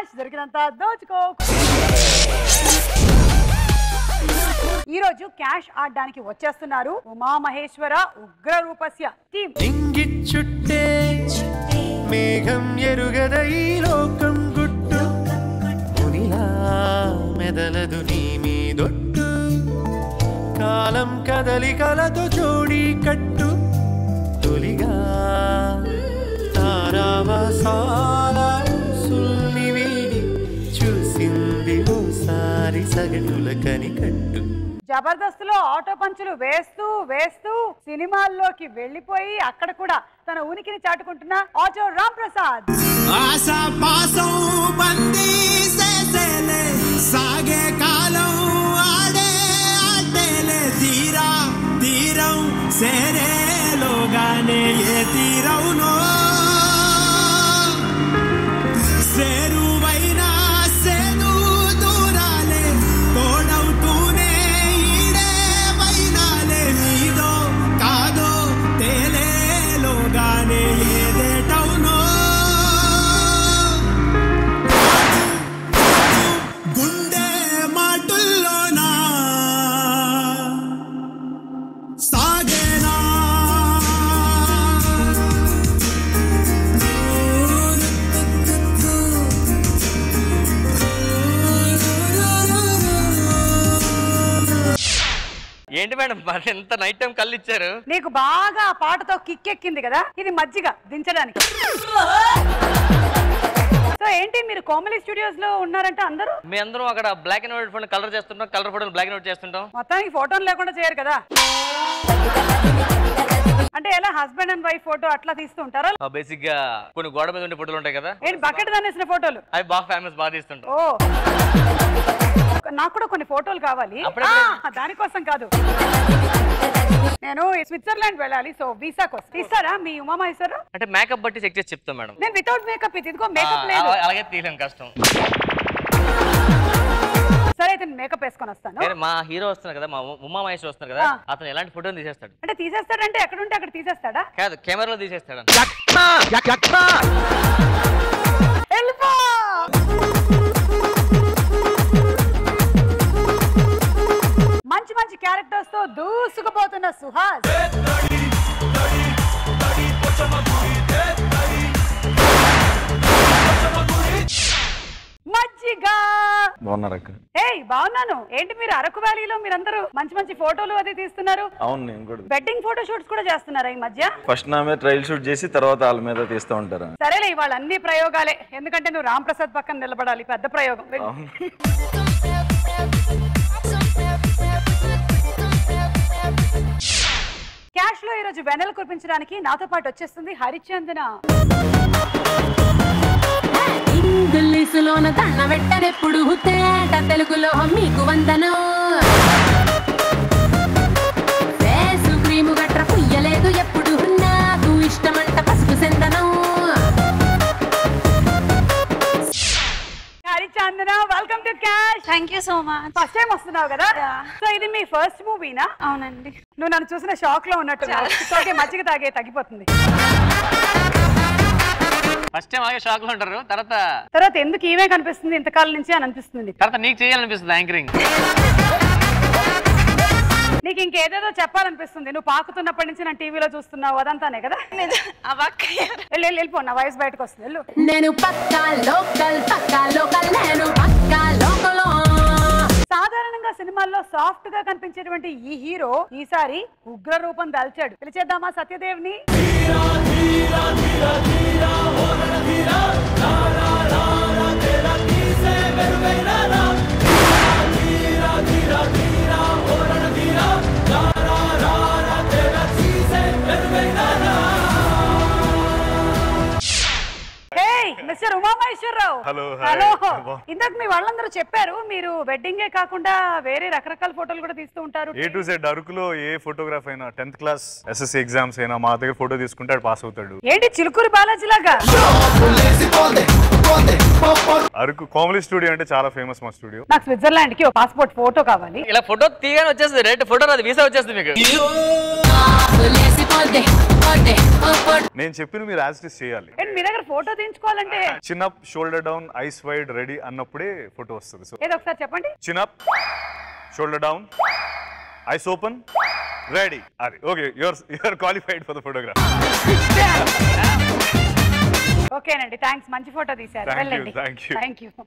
Cash దొరికినంత దోచుకో ఈ రోజు cash ఆడడానికి వచ్చేస్తున్నారు ఉమా మహేశ్వర ఉగ్ర రూపస్య టీమ్ ఇంగిచ్చుట్టే మేఘం ఎరుగద ఈ లోకం గుట్టు మునిలా మెదలదు నీ మీదొట్టు కాలం కదలికలతో జోడి కట్టు తొలిగా తారావాసాల సుల్ని వీడి చూసింది ఓసారి సగటుల కనికట్టు జబర్దస్త్ లో ఆటో పంచులు వేస్తూ వేస్తూ సినిమాల్లోకి వెళ్ళిపోయి అక్కడ కూడా తన ఉనికిని చాటుకుంటున్న ఆటో రామ్ ప్రసాద్ ఆశా పాసం బందీ చేసేలే సాగే కాలం ఆడే ఆటేలే తీరా తీరం సేరేలోగానే ఏ తీరవునో సేరువైనా సేదు దూరాలే తోడవుతూనే ఈడే వైనాలే నీదో కాదో తేలేలోగానే ఏదేటవునో గుండె మాటుల్లోనా సాగేనా ఏంటి మేడం మరి ఎంత నైట్ టైం కళ్ళు ఇచ్చారు నీకు బాగా ఆ పాటతో కిక్కెక్కింది కదా ఇది మజ్జిగ దించడానికి సో ఏంటి మీరు కోమలి స్టూడియోస్ లో ఉన్నారంటే అందరూ మీ అందరం అక్కడ black and white phone colour చేస్తుంటాం colour photo black and white చేస్తుంటాం మొత్తానికి ఫోటోలు లేకుండా చేయరు కదా అంటే ఎలా హస్బెండ్ అండ్ వైఫ్ ఫోటో అట్లా తీస్తూ ఉంటారా బేసిక్ గా కొన్ని గోడ మీద ఉండే ఫోటోలు ఉంటాయి కదా ఏంటి బకెట్ దానేసిన ఫోటోలు అవి బాగా ఫేమస్ బాగా తీస్తుంటాం ఓ నాకు కూడా కొన్ని ఫోటోలు కావాలి అప్పుడప్పుడు- ఆ, దానికోసం కాదు నేను స్విట్జర్లాండ్ వెళ్ళాలి సో వీసా కోసం ఇస్తారా మీ ఉమామహేశ్వరరావు అంటే మేకప్ బట్టి చెక్ చేసి చెప్తాం మేడం నేను వితౌట్ మేకప్ ఇది ఇదిగో ఆ, మేకప్ లేదు అలా- అలాగే తీయలేం కష్టం సరే అయితే నేను మేకప్ వేసుకొని వస్తాను కానీ మా హీరో వస్తున్నారు కదా మా ఉ- ఉమా మహేష్ వస్తున్నారు కదా ఆ. అతను ఎలాంటి ఫోటోని తీసేస్తాడు అంటే తీసేస్తాడంటే ఎక్కడుంటే అక్కడ తీసేస్తాడా కాదు కెమెరాలో తీసేస్తాడు వెళ్ళిపో మంచి మంచి క్యారెక్టర్స్ తో దూసుకుపోతున్న సుహాస్ మజ్జిగా బాగున్నారు అక్క ఏయ్ బాగున్నాను ఏంటి మీరు అరకు వ్యాలీలో మీరందరూ మంచి మంచి ఫోటోలు అది తీస్తున్నారు అవును నేను కూడా వెడ్డింగ్ ఫోటో షూట్స్ కూడా చేస్తున్నారా ఈ మధ్య ఫస్ట్ నా మీద ట్రయల్ షూట్ చేసి తర్వాత వాళ్ళ మీద తీస్తూ ఉంటారు సరేలే ఇవాళ అన్ని ప్రయోగాలే ఎందుకంటే నువ్వు రామ్ ప్రసాద్ పక్కన నిలబడాలి పెద్ద ప్రయోగం వెళ్ళు. అవును క్యాష్ లో ఈరోజు వెనల్ కురిపించడానికి నాతో పాటు వచ్చేస్తుంది హరిచందన ఇంగ్లీషులోన దండ పెట్టనెప్పుడు తేట తెలుగులో మీకు వందనం ఫేసు క్రీము గట్ర పుయ్యలేదు ఎప్పుడు నాకు ఇష్టమంట పసుపు సెందనం హరిచందన welcome to cash thank you so much first time వస్తున్నావు కదా సో ఇది మీ ఫస్ట్ మూవీనా అవునండి నువ్వు నన్ను చూసిన షాక్ లో ఉన్నట్టు ఓకే మజ్జిగ తాగే తగ్గిపోతుంది ఫస్ట్ టైం ఆగే షాక్ లో ఉంటారు తర్వాత తర్వాత ఎందుకు ఈమె కనిపిస్తుంది ఇంతకాలం నుంచి అని అనిపిస్తుంది తర్వాత నీకు చేయాలనిపిస్తుంది యాంకరింగ్ నీకు ఇంకేదేదో చెప్పాలనిపిస్తుంది నువ్వు పాకుతున్నప్పటి నుంచి నేను టీవీలో చూస్తున్నావు అదంతానే కదా అవక్కయ్యారు వెళ్ళి వెళ్ళి వెళ్ళిపో నా వయసు బయటకు వస్తుంది వెళ్ళు నేను పక్కా లోకల్ పక్కా లోకల్ నేను పక్కా లోకల్ సాధారణంగా సినిమాల్లో సాఫ్ట్ గా కనిపించేటువంటి ఈ హీరో ఈసారి ఉగ్ర రూపం దాల్చాడు పిలిచేద్దామా సత్యదేవ్ని hey mister Umamaheswararao Hello, hi. Hello బా- ఇందాక మీ వాళ్ళందరూ చెప్పారు మీరు వెడ్డింగే కాకుండా వేరే రకరకాల ఫోటోలు కూడా తీస్తూ ఉంటారు ఏ టు జెడ్ అరకులో ఏ ఫోటోగ్రాఫ్ అయినా టెన్త్ క్లాస్ ఎస్ఎస్సి ఎగ్జామ్స్ అయినా మా దగ్గర ఫోటో తీసుకుంటే అది పాస్ అవుతాడు ఏంటి చిలుకూరి బాలాజీ లాగా అరకు కామెడీ స్టూడియో అంటే చాలా ఫేమస్ మా స్టూడియో నాకు స్విట్జర్లాండ్ కి ఒక పాస్పోర్ట్ ఫోటో కావాలి ఇలా ఫోటో తీయగానే వచ్చేస్తుంది రైట్ ఫోటో రాదు వీసా వచ్చేస్తుంది మీకు లేసిపోద్ది పోద్ది ఓ పొద్దు నేను చెప్పిన మీరు యాజ్ చేయాలి ఏంటి మీ దగ్గర ఫోటో తీయించుకోవాలంటే చిన్న shoulder down eyes wide ready అన్నప్పుడే ఫోటో వస్తుంది సో ఏదో ఒకసారి చెప్పండి chin up shoulder down eyes open ready అది okay your your qualified for the photograph ఓకేనండి థ్యాంక్స్ మంచి ఫోటో తీశారు Thank you, వెళ్ళండి thank you. Thank you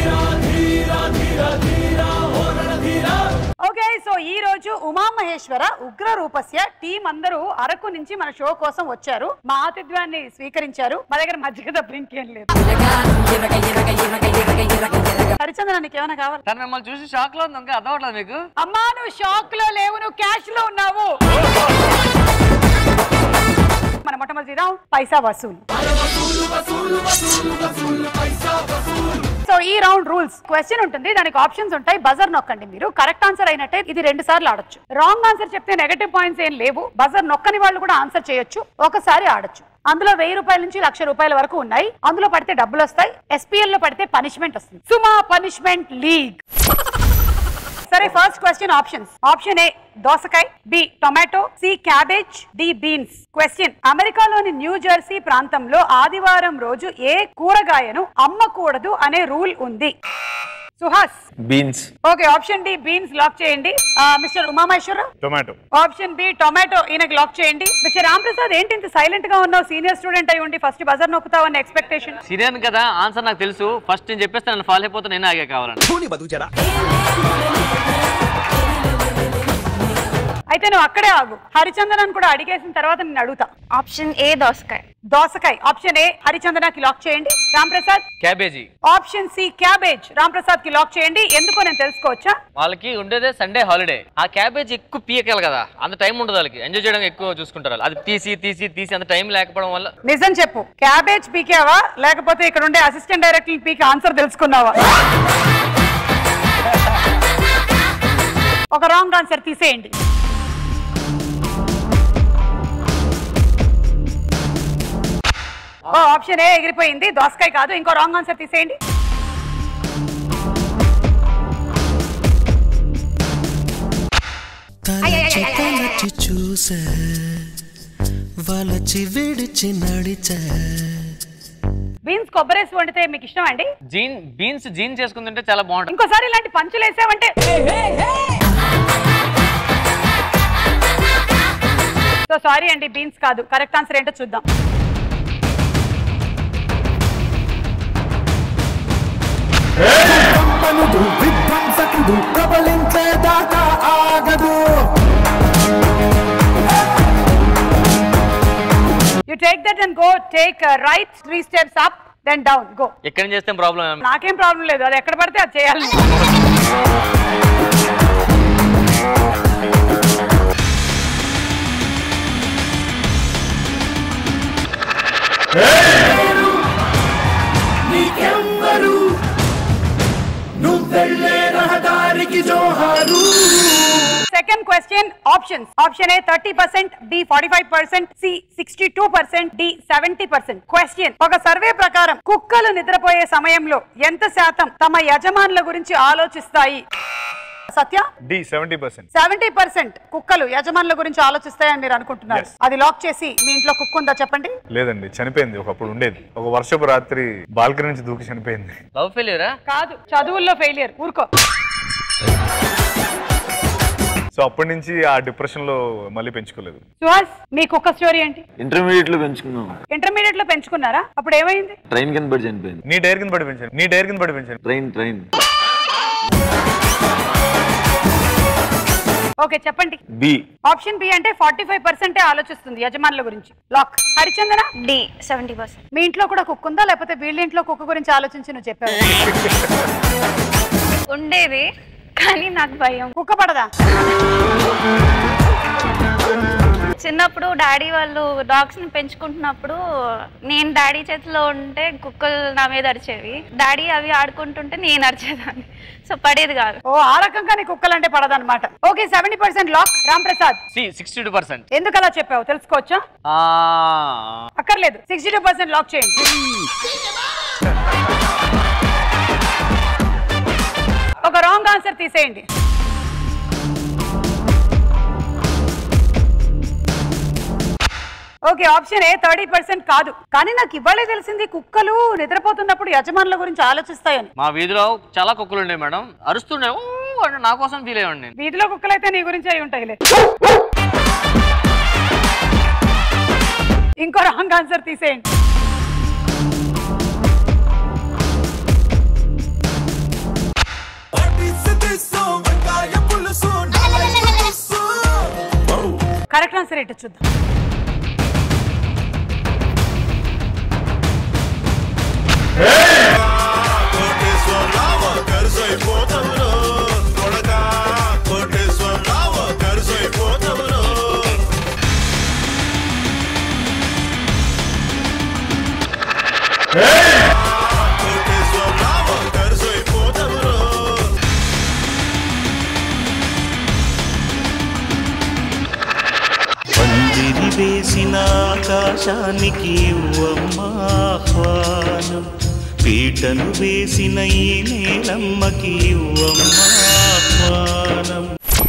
okay so ఈ రోజు ఉమామహేశ్వర ఉగ్ర రూపస్య టీం అందరూ అరకు నుంచి మన షో కోసం వచ్చారు మా ఆతిథ్యాన్ని స్వీకరించారు మా దగ్గర మజ్జిగ తప్ప ఇంకేం లేదు హరిచంద్ర నీకు ఏమైనా కావాలి తను మిమ్మల్ని చూసి షాక్ లో ఉంది ఇంకా అర్థం అవట్లేదు మీకు అమ్మా నువ్వు షాక్ లో లేవు నువ్వు క్యాష్ లో ఉన్నావు మన మొట్టమొదటి రావు పైసా వసూలు సో ఈ రౌండ్ రూల్స్ క్వశ్చన్ ఉంటుంది దానికి ఆప్షన్స్ ఉంటాయి బజర్ నొక్కండి మీరు కరెక్ట్ ఆన్సర్ అయినట్టే ఇది రెండు సార్లు ఆడొచ్చు రాంగ్ ఆన్సర్ చెప్తే నెగటివ్ పాయింట్స్ ఏం లేవు బజర్ నొక్కని వాళ్ళు కూడా ఆన్సర్ చేయొచ్చు ఒకసారి ఆడొచ్చు అందులో వెయ్యి రూపాయల నుంచి లక్ష రూపాయల వరకు ఉన్నాయి అందులో పడితే డబ్బులు వస్తాయి ఎస్పీఎల్ లో పడితే పనిష్మెంట్ వస్తుంది సుమా పనిష్మెంట్ లీగ్ సరే first question options option A దోసకాయ B tomato C cabbage D beans question అమెరికాలోని న్యూ జెర్సీ ప్రాంతంలో ఆదివారం రోజు ఏ కూరగాయను అమ్మకూడదు అనే రూల్ ఉంది Suhas beans okay option D beans lock చేయండి mister Umamaheswararao tomato option B tomato ఈయనకి లాక్ చేయండి మిస్టర్ రామప్రసాద్ ఏంటి ఇంత సైలెంట్ గా ఉన్నావు సీనియర్ స్టూడెంట్ అయి ఉండి ఫస్ట్ బజర్ నొక్కుతావన్న ఎక్స్పెక్టేషన్ సీనియర్ కదా ఆన్సర్ నాకు తెలుసు ఫస్ట్ నేను చెప్పేస్తే నన్ను ఫాలో అయిపోతే నేను ఆగే కావాలని అయితే నువ్వు అక్కడే ఆగు హరిచందనన్ కూడా అడిగేసిన తర్వాత నేను అడుగుతా ఆప్షన్ ఏ దోసకాయ దోసకాయ ఆప్షన్ ఏ హరిచందనకి లాక్ చేయండి Ramprasad cabbage option C cabbage Ramprasad కి లాక్ చేయండి ఎందుకో నేను తెలుసుకోవచ్చా వాళ్ళకి ఉండేదే సండే హాలిడే ఆ క్యాబేజ్ ఎక్కువ పీకాలి కదా అంత టైం ఉండదు వాళ్ళకి ఎంజాయ్ చేయడం ఎక్కువ చూసుకుంటారు వాళ్ళు. అది తీసి తీసి తీసి అంత టైం లేకపోవడం వల్ల నిజం చెప్పు క్యాబేజ్ పీకావా లేకపోతే ఇక్కడ ఉండే అసిస్టెంట్ డైరెక్టర్ పీకి ఆన్సర్ తెలుసుకున్నావా ఒక రాంగ్ ఆన్సర్ తీసేయండి ఓ ఆప్షన్ ఏ ఎగిరిపోయింది దోసకాయ కాదు ఇంకో రాంగ్ ఆన్సర్ తీసేయండి తలచి తలచి చూసే వలచి విడిచి నడిచే బీన్స్ కొబ్బరేసి వండితే మీకు ఇష్టం అండి జీన్ బీన్స్ జీన్ చేసుకుని తింటే చాలా బాగుంటుంది ఇంకోసారి ఇలాంటి పంచులు వేసావంటే సో సారీ అండి బీన్స్ కాదు కరెక్ట్ ఆన్సర్ ఏంటో చూద్దాం మనుడు విధ్వంసకుడు ప్రబలించేదాకా ఆగదు you take that and go take right three steps up then down go ఎక్కడి నుంచి చేస్తే ప్రాబ్లం నాకేం ప్రాబ్లం లేదు అది ఎక్కడ పడితే అది చేయాలి నీకెవ్వరు నువ్వెళ్ళే రహదారికి జోహారు second question options option A thirty percent B forty five percent C sixty two percent D seventy percent question ఒక సర్వే ప్రకారం కుక్కలు నిద్రపోయే సమయంలో ఎంత శాతం తమ యజమానుల గురించి ఆలోచిస్తాయి Satya D seventy percent seventy percent కుక్కలు యజమానుల గురించి ఆలోచిస్తాయని మీరు అనుకుంటున్నారు Yes. అది లాక్ చేసి మీ ఇంట్లో కుక్క ఉందా చెప్పండి లేదండి చనిపోయింది ఒకప్పుడు ఉండేది ఒక వర్షపు రాత్రి బాల్కనీ నుంచి దూకి చనిపోయింది లవ్ ఫెయిల్యూరా కాదు చదువుల్లో ఫెయిలియర్ ఊరుకో సో అప్పటి నుంచి ఆ డిప్రెషన్ లో మళ్ళీ పెంచుకోలేదు సుహాస్ మీ కుక్క స్టోరీ ఏంటి ఇంటర్మీడియట్ లో పెంచుకున్నాం ఇంటర్మీడియట్ లో పెంచుకున్నారా అప్పుడు ఏమైంది ట్రైన్ కింద పడి చనిపోయింది నీ డైర్ కింద పడి పెంచాను నీ డైర్ కింద పడి పెంచాను ట్రైన్ ట్రైన్ ఓకే చెప్పండి బి ఆప్షన్ బి అంటే ఫార్టీ ఫైవ్ పర్సెంటే ఆలోచిస్తుంది యజమానుల గురించి lock Harichandana D seventy percent మీ ఇంట్లో కూడా కుక్క ఉందా లేకపోతే వీళ్ళ ఇంట్లో కుక్క గురించి ఆలోచించి నువ్వు చెప్పావు ఉండేది కానీ నాకు భయం కుక్క పడదా చిన్నప్పుడు డాడీ వాళ్ళు డాగ్స్ ని పెంచుకుంటున్నప్పుడు నేను డాడీ చేతిలో ఉంటే కుక్కలు నా మీద అరిచేవి డాడీ అవి ఆడుకుంటుంటే నేను అరిచేదాన్ని సో పడేది కాదు ఓ ఆ రకంగా నీ కుక్కలంటే పడదన్నమాట okay seventy percent lock Ram Prasad C sixty two percent ఎందుకు అలా చెప్పావు తెలుసుకోవచ్చా అక్కర్లేదు సిక్స్టీ టూ పర్సెంట్ లాక్ చేయండి ఒక రాంగ్ ఆన్సర్ తీసేయండి okay option A thirty percent కాదు కానీ నాకు ఇవ్వాలే తెలిసింది కుక్కలు నిద్రపోతున్నప్పుడు యజమానుల గురించి ఆలోచిస్తాయని మా వీధిలో చాలా కుక్కలు ఉండే మేడం అరుస్తున్నాయి "ఊ" అంటే నా కోసం ఫీల్ అయ్యండి నేను వీధిలో కుక్కలు అయితే నీ గురించి అయి ఉంటాయిలే ఇంకో రాంగ్ ఆన్సర్ తీసేయండి కరెక్ట్ ఆన్సర్ ఏంటో చూద్దాం పందిరి వేసిన ఆకాశానికి ఆహ్వానం పీటను వేసిన ఈ నేలమ్మకి ఆహ్వానం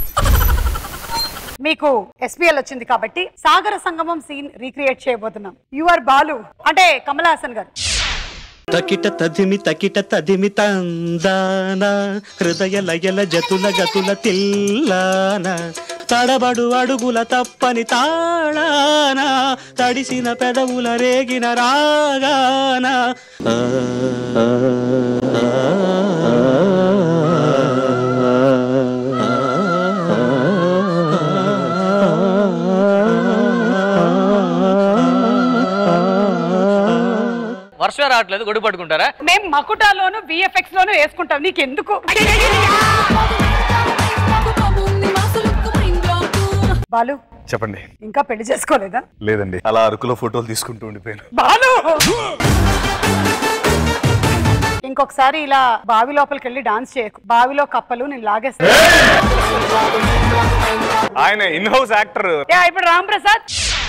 మీకు ఎస్పీఎల్ వచ్చింది కాబట్టి సాగర సంగమం సీన్ రీక్రియేట్ చేయబోతున్నాం యు ఆర్ బాలు అంటే కమల్ హాసన్ గారు తకిట తదిమి తకిట తదిమి తందాన హృదయ లయల జతుల గతుల తిల్లాన తడబడు అడుగుల తప్పని తాళాన తడిసిన పెదవుల రేగిన రాగాన ఆ, ఆ, వర్షం రావట్లేదు గొడుగు పట్టుకుంటారా మేము మకుటాలోను విఎఫ్ఎక్స్ లోను వేసుకుంటాం నీకెందుకు బాలు చెప్పండి ఇంకా పెళ్లి చేసుకోలేదా లేదండి అలా అరకులో ఫోటోలు తీసుకుంటూ ఉండిపోయాను బాలు ఇంకొకసారి ఇలా బావి లోపలికి వెళ్ళి డాన్స్ చేయకు బావిలో కప్పలు నేను లాగేస్తా ఆయన ఇన్ హౌస్ యాక్టర్ యా, ఇప్పుడు రామ్ ప్రసాద్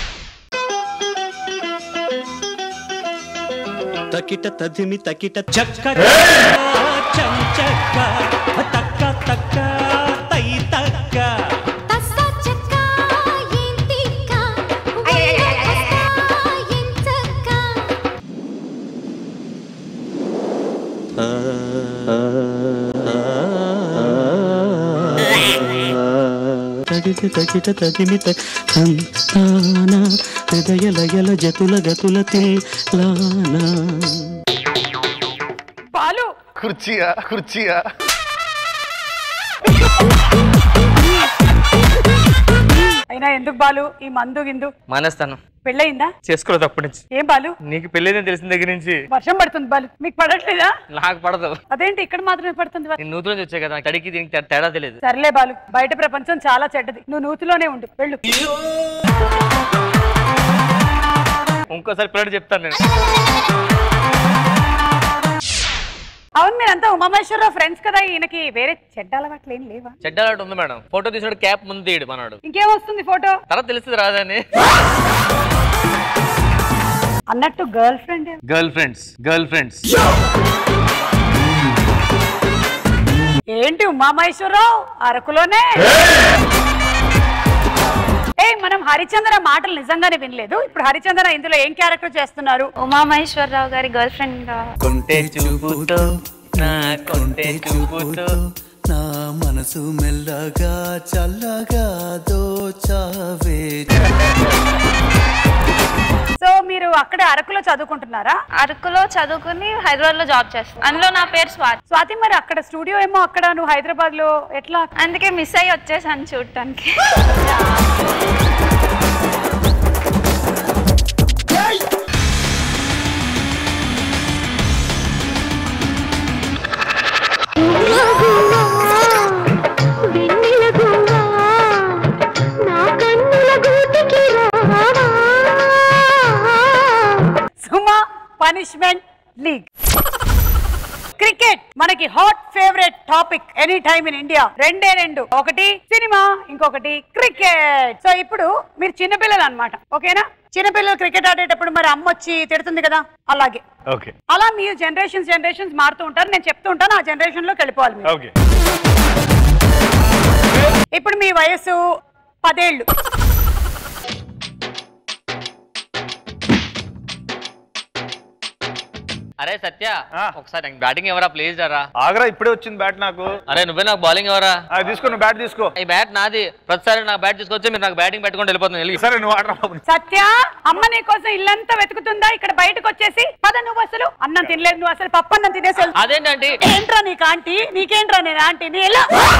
తకిట తదిమి తకిట చక్క చం చక్క తక్క తక్క తై తక్క తగిట తగిట తదిమి తానా హృదయ లయల జతుల గతుల తిల్లానా బాలు కుర్చీయా కుర్చీయా అయినా ఎందుకు బాలు ఈ మందు గిందు మానేస్తాను పెళ్ళయిందా చేసుకోలేదు అప్పటి నుంచి ఏం బాలు నీకు పెళ్ళేదని తెలిసిన దగ్గర నుంచి వర్షం పడుతుంది బాలు మీకు పడట్లేదా నాకు పడదు అదేంటి ఇక్కడ మాత్రమే పడుతుంది బాలు? నేను నూతుల నుంచి వచ్చాయి కదా నాకు తడికి దీనికి తే- తేడా తెలియదు సర్లే బాలు బయట ప్రపంచం చాలా చెడ్డది నువ్వు నూతిలోనే ఉండు వెళ్ళు ఇంకోసారి పిల్లడు చెప్తాను నేను అవును మీరంతా ఉమామేశ్వరరావు ఫ్రెండ్స్ కదా ఈయనకి వేరే చెడ్డ అలవాట్లు ఏం లేవా చెడ్డ అలవాటు ఉంది మేడం ఫోటో తీసినప్పుడు క్యాప్ ముందు తీయడు మనవాడు ఇంకేం వస్తుంది ఫోటో తర్వాత తెలుస్తుంది రాదని అన్నట్టు girlfriend girlfriends girlfriends ఏంటి ఉమామహేశ్వరరావు అరకులోనే ఏ మనం హరిచంద్ర మాటలు నిజంగానే వినలేదు ఇప్పుడు హరిచంద్ర ఇందులో ఏం క్యారెక్టర్ చేస్తున్నారు ఉమామహేశ్వరరావు గారి గర్ల్ ఫ్రెండ్ గా కొంటే చూపుతో నా కొంటే చూపుతో నా మనసు మెల్లగా చల్లగా దోచావే సో మీరు అక్కడే అరకులో చదువుకుంటున్నారా అరకులో చదువుకుని హైదరాబాద్ లో జాబ్ చేస్తాను అందులో నా పేరు స్వాతి స్వాతి మరి అక్కడ స్టూడియో ఏమో అక్కడ నువ్వు హైదరాబాద్ లో ఎట్లా అందుకే మిస్ అయ్యి వచ్చేసాను చూడటానికి సుమా పనిష్మెంట్ లీగ్ క్రికెట్ మనకి hot favourite topic any time in India రెండే రెండు ఒకటి సినిమా ఇంకొకటి క్రికెట్ సో ఇప్పుడు మీరు చిన్నపిల్లలు అన్నమాట ఓకేనా చిన్నపిల్లలు క్రికెట్ ఆడేటప్పుడు మరి అమ్మ వచ్చి తిడుతుంది కదా అలాగే ఓకే అలా మీరు జనరేషన్స్ జనరేషన్స్ మారుతూ ఉంటారు నేను చెప్తూ ఉంటాను ఆ జనరేషన్ లోకి వెళ్ళిపోవాలి మీరు. ఓకే ఇప్పుడు మీ వయసు పదేళ్ళు అరే సత్య ఆ. ఒకసారి నాకు బ్యాటింగ్ ఎవరా ప్లీజ్ రా ఆగరా ఇప్పుడే వచ్చింది బ్యాట్ నాకు అరే నువ్వే నాకు బౌలింగ్ ఎవరా ఆ, తీసుకో నువ్వు బ్యాట్ తీసుకో ఈ బ్యాట్ నాది ప్రతిసారి నా బ్యాట్ తీసుకొచ్చి మీరు నాకు బ్యాటింగ్ పెట్టుకొని వెళ్ళిపోతుంది వెళ్ళి సరే నువ్వు ఆడరా బాబు సత్య అమ్మ నీ కోసం ఇల్లంతా వెతుకుతుందా ఇక్కడ బయటకు వచ్చేసి పద నువ్వు అసలు అన్నం తినలేదు నువ్వు అసలు పప్పు అన్నం తినేసి వెళ్ళు. అదేంటంటే ఏంట్రా నీకు ఆంటీ నీకేంట్రా నేను ఆంటీని ఎలా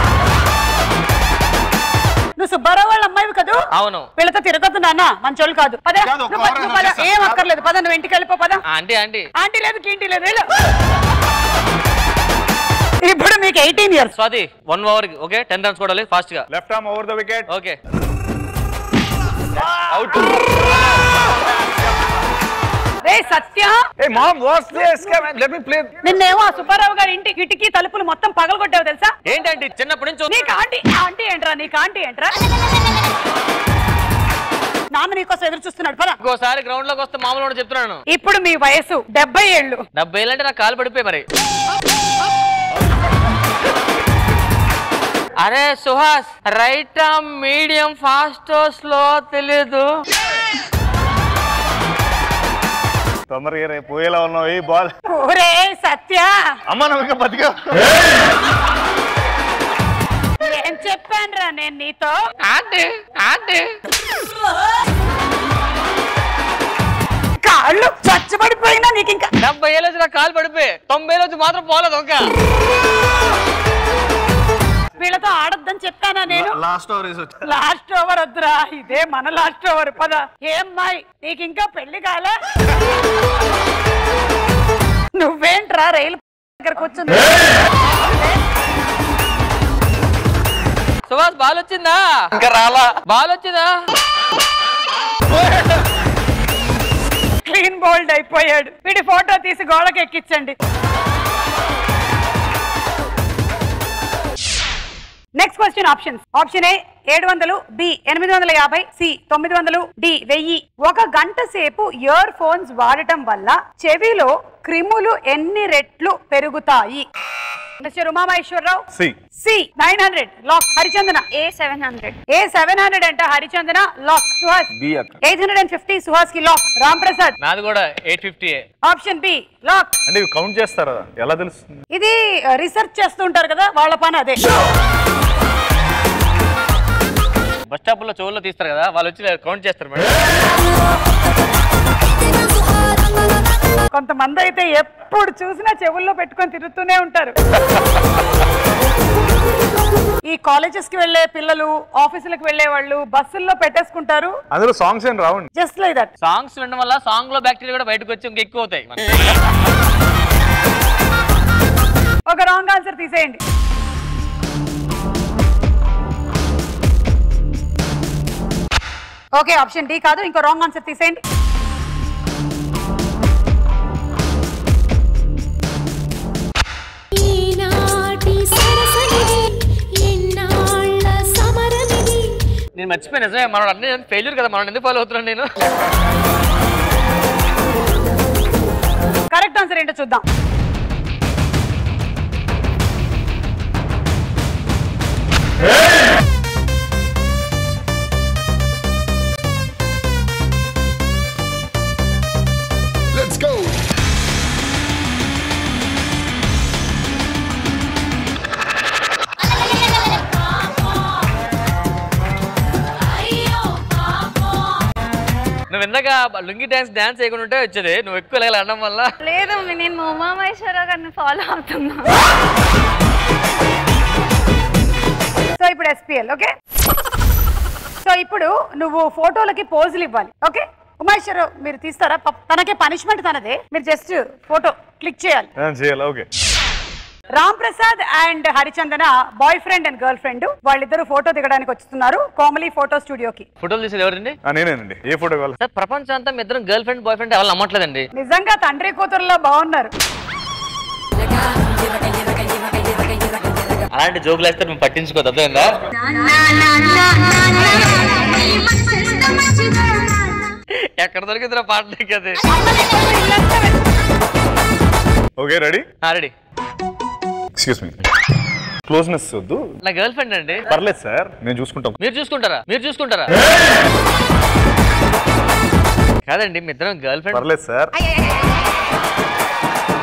నువ్వు సుబ్బారావు వాళ్ళ అమ్మాయివి కదూ అవును వీళ్ళతో తిరగొద్దు నాన్న మంచోళ్ళు కాదు పద కాదు, ఒక నువ్వు పద, వారం నువ్వు పద. చేస్తా. ఏం అక్కర్లేదు పద నువ్వు ఇంటికి వెళ్ళిపో పద ఆంటీ ఆంటీ ఆంటీ లేదు కీంటీ లేదు వెళ్ళు. ఇప్పుడు మీకు eighteen years Swathi one over okay ten runs కొడాలి ఫాస్ట్ గా left arm over the wicket okay out రే సత్య ఏ mom what's this come let me play నిన్నేమో ఆ సుబ్బారావు గారి ఇంటి కిటికీ తలుపులు మొత్తం పగలగొట్టావు తెలుసా ఏంటంటే చిన్నప్పటి నుంచి నీకు ఆంటీ ఆంటీ ఏంట్రా నీకు ఆంటీ ఏంట్రా నాన్న నీకోసం ఎదురు చూస్తున్నాడు పద ఇంకోసారి గ్రౌండ్ లోకి వస్తే మామూలు కూడా చెప్తున్నాను ఇప్పుడు మీ వయసు డెబ్బై ఏళ్ళు డెబ్బై ఏళ్ళు అంటే నాకు కాలు పడిపోయి మరి అరే Suhas right medium fast slow తెలీదు తొందరగా రేపు పోయేలా ఉన్నావు ఏ బాల్ ఒరే సత్య అమ్మ నువ్వు ఇంకా బతికా ఏం చెప్పానురా నేను నీతో ఆంటీ ఆంటీ కాళ్ళు చచ్చబడిపోయినా నీకు ఇంకా డెబ్బై ఏళ్ళు వచ్చి నాకు కాలు పడిపోయి తొంభై ఏళ్ళు వచ్చి మాత్రం పోలేదు ఇంకా వీళ్ళతో ఆడొద్దని చెప్పానా నేను లాస్ట్ ఓవర్ వేసి వచ్చా లాస్ట్ ఓవర్ వద్దురా ఇదే మన లాస్ట్ ఓవర్ పద ఏమ్మాయి నీకు ఇంకా పెళ్లి కాలే నువ్వేంట్రా రైలు దగ్గర కూర్చుంది సుహాస్ బాల్ వచ్చిందా ఇంకా రాలా బాల్ వచ్చిందా క్లీన్ బోల్డ్ అయిపోయాడు వీడి ఫోటో తీసి గోడకి ఎక్కించండి next question options option A ఏడు వందలు బి ఎనిమిది వందల యాభై సి తొమ్మిది వందలు డి వెయ్యి ఒక గంట సేపు ఇయర్ ఫోన్స్ వాడటం వల్ల చెవిలో క్రిములు ఎన్ని రెట్లు పెరుగుతాయి mister Umamaheswararao C C nine hundred lock Harichandana A seven hundred A seven hundred అంట హరిచందన లాక్ సుహాస్ బి అక్క eight hundred and fifty Suhas కి లాక్ రామ్ ప్రసాద్ నాది కూడా eight fifty option B lock అంటే ఇవి కౌంట్ చేస్తారా ఎలా తెలుస్తుంది ఇది రీసెర్చ్ చేస్తుంటారు కదా వాళ్ళ పని అదే బస్ స్టాప్ లో చెవుల్లో తీస్తారు కదా వాళ్ళు వచ్చి కౌంట్ చేస్తారు మేడం కొంతమంది అయితే ఎప్పుడు చూసినా చెవుల్లో పెట్టుకొని తిరుగుతూనే ఉంటారు ఈ కాలేజెస్ కి వెళ్లే పిల్లలు ఆఫీసులకు వెళ్లే వాళ్ళు బస్సుల్లో పెట్టేసుకుంటారు అందులో సాంగ్స్ ఏం రావండి జస్ట్ లైక్ దట్ సాంగ్స్ వినడం వల్ల సాంగ్ లో బ్యాక్టీరియా కూడా బయటకు వచ్చి ఇంకా ఎక్కువ అవుతాయి ఒక రాంగ్ ఆన్సర్ తీసేయండి ఓకే ఆప్షన్ డి కాదు ఇంకో రాంగ్ ఆన్సర్ తీసేయండి ఈనాటి సరసనిది ఎన్నాళ్ళ సమరమిది నేను మర్చిపోయిన నిజమే మనం అన్ని ఫెయిల్యూర్ కదా మనం ఎందుకు ఫాలో అవుతున్నాను నేను కరెక్ట్ ఆన్సర్ ఏంటో చూద్దాం Let's go. నువ్వు ఇందాక లుంగి డాన్స్ డాన్స్ చేయకుండా ఉంటే వచ్చేది నువ్వు ఎక్కువ ఇలా అనడం వల్ల లేదు నేను ఉమామహేశ్వరరావు గారిని ఫాలో అవుతున్నా సో ఇప్పుడు ఎస్పీఎల్ ఓకే సో ఇప్పుడు నువ్వు ఫోటోలకి పోజులు ఇవ్వాలి ఓకే ఉమేశ్వరరావు మీరు తీస్తారా ప- తనకే పనిష్మెంట్ తనదే మీరు జస్ట్ ఫోటో క్లిక్ చేయాలి చేయాలి okay Ram Prasad and Harichandana boyfriend and girlfriend వాళ్ళిద్దరు ఫోటో దిగడానికి వస్తున్నారు కోమలి ఫోటో స్టూడియోకి ఫోటోలు తీసేది ఎవరండి నేనేనండి ఏ ఫోటో కావాలి సార్ ప్రపంచం అంతా మీ ఇద్దరం గర్ల్ ఫ్రెండ్ బాయ్ ఫ్రెండ్ ఎవరు నమ్మట్లేదండి నిజంగా తండ్రి కూతురులో బాగున్నారు అలాంటి జోకులు వేస్తే మేము పట్టించుకోదు అర్థమైందా ఎక్కడ దొరికిందిరా పాటలకి అది okay ready ready excuse me closeness వద్దు నా గర్ల్ ఫ్రెండ్ అండి పర్లేదు సార్ నేను చూసుకుంటాం మీరు చూసుకుంటారా మీరు చూసుకుంటారా కాదండి మీ ఇద్దరం గర్ల్ ఫ్రెండ్ పర్లేదు సార్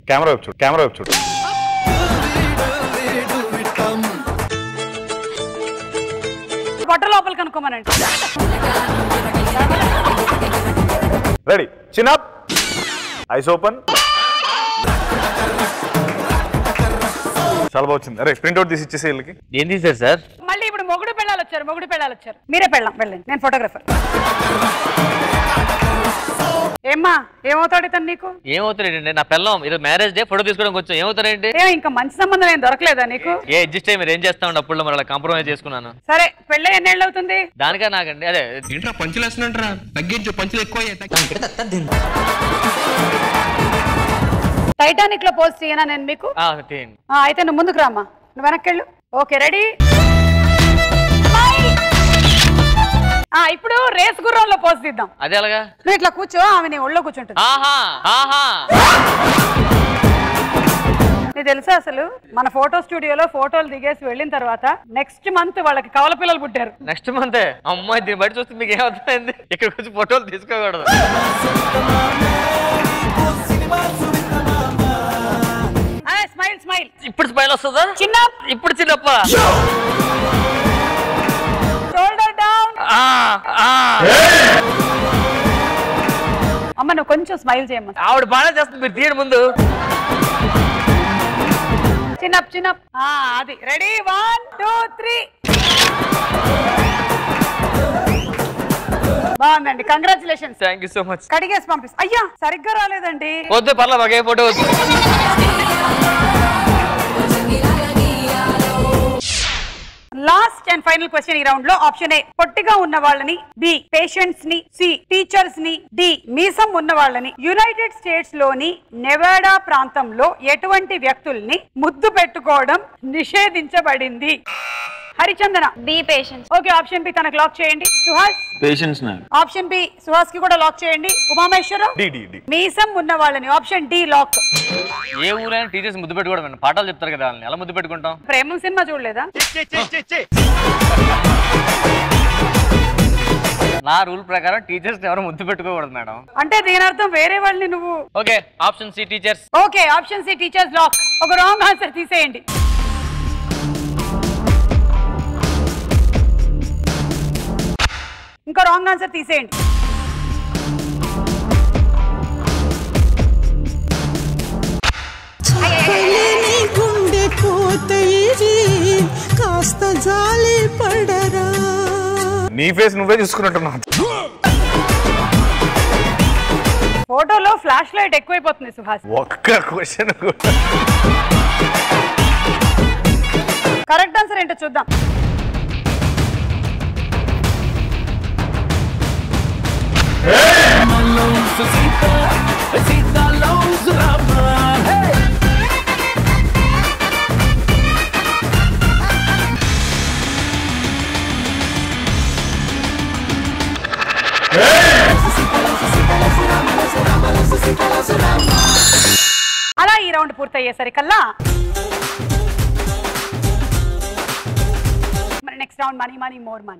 కెమెరా వైపు చూడు కెమెరా వైపు చూడు బట్ట లోపల కనుక్కోమనండి ready chin up eyes open చాలా బాగా వచ్చింది అరే ప్రింట్ అవుట్ తీసి ఇచ్చేసి వీళ్ళకి ఏం తీశారు సార్ మళ్ళీ ఇప్పుడు మొగుడు పెళ్ళాలి వచ్చారు మొగుడు పెళ్ళాలి వచ్చారు మీరే పెళ్ళాం వెళ్ళండి నేను ఫోటోగ్రఫర్ ఏమ్మా ఏమవుతాడు ఇతను నీకు ఏమవుతారేంటి నా పిల్లం ఇది మ్యారేజ్ డే ఫోటో తీసుకోవడానికి వచ్చాం ఏమవుతారేంటి ఏ ఇంకా మంచి సంబంధం ఏం దొరకలేదా నీకు ఏ అడ్జస్ట్ అయ్యి మీరు ఏం చేస్తా ఉండే అప్పుడు మరి అలా కాంప్రమైజ్ చేసుకున్నాను సరే పెళ్ళి ఎన్నేళ్ళు అవుతుంది దానికా నాకండి అదే ఏంట్రా పంచులు వేస్తున్నట్రా తగ్గించు పంచులు ఎక్కువ టైటానిక్ లో పోస్ట్ చేయనా నేను మీకు ఆ, తీయండి ఆ, అయితే నువ్వు ముందుకు రామ్మా నువ్వు వెనక్కి వెళ్ళు ఓకే రెడీ ఇప్పుడు రేస్ గుర్రంలో పోస్ట్ తీద్దాం అదే అలాగా నువ్వు ఇట్లా కూర్చో ఆమె నీ ఒళ్ళో కూర్చుంటుంది ఆహా ఆహా నీకు తెలుసా అసలు మన ఫోటో స్టూడియోలో ఫోటోలు దిగేసి వెళ్ళిన తర్వాత నెక్స్ట్ మంత్ వాళ్ళకి కవల పిల్లలు పుట్టారు నెక్స్ట్ మంత్ అమ్మాయి దీన్ని బట్టి చూస్తే మీకు ఏమవుతుంది ఇక్కడికి వచ్చి ఫోటోలు తీసుకోకూడదు స్మైల్ స్మైల్ ఇప్పుడు స్మైల్ వస్తుందా చిన్న ఇప్పుడు చిన్నప్ప షోల్డర్ డౌన్ ఆ, ఆ. అమ్మ నువ్వు కొంచెం స్మైల్ చేయమ్మా ఆవిడ బాగా చేస్తుంది మీరు తీయండి ముందు చిన్న చిన్న అది రెడీ వన్ టూ త్రీ బాగుందండి congratulations thank you so much కడిగేసి పంపిస్తా అయ్యా సరిగ్గా రాలేదండి వద్దు పర్లేదు మాకు ఏ ఫోటో వద్దు లాస్ట్ అండ్ ఫైనల్ క్వశ్చన్ ఈ రౌండ్ లో ఆప్షన్ ఏ పొట్టిగా ఉన్న వాళ్ళని బి పేషెంట్స్ ని సి టీచర్స్ ని డి మీసం ఉన్న వాళ్ళని యునైటెడ్ స్టేట్స్ లోని నెవాడా ప్రాంతంలో ఎటువంటి వ్యక్తుల్ని ముద్దు పెట్టుకోవడం నిషేధించబడింది Harichandana B patients okay option B తనకు లాక్ చేయండి సుహాస్ పేషెన్స్ నాకు ఆప్షన్ బి సుహాస్ కి కూడా లాక్ చేయండి ఉమామేశ్వరం డి డి డి మీసం ఉన్న వాళ్ళని ఆప్షన్ డి లాక్ ఏ ఊరైనా టీచర్స్ ముద్దు పెట్టుకోవడం పాఠాలు చెప్తారు కదా వాళ్ళని ఎలా ముద్దు పెట్టుకుంటాం ప్రేమం సినిమా చూడలేదా నా రూల్ ప్రకారం టీచర్స్ ఎవరు ముద్దు పెట్టుకోకూడదు మేడం అంటే దీని అర్థం వేరే వాళ్ళని నువ్వు okay option C teachers okay option C teachers lock ఒక రాంగ్ ఆన్సర్ తీసేయండి ఇంకో రాంగ్ ఆన్సర్ తీసేయండి చెప్పలేని గుండె కోత ఇది కాస్త జాలి పడరా నీ ఫేస్ నువ్వే చూసుకున్నట్టున్నావు ఫోటోలో ఫ్లాష్ లైట్ ఎక్కువైపోతుంది సుహాస్ ఒక్క క్వశ్చన్ కరెక్ట్ ఆన్సర్ ఏంటో చూద్దాం అలా ఈ రౌండ్ పూర్తయ్యేసరికల్లా మరి next round money money more money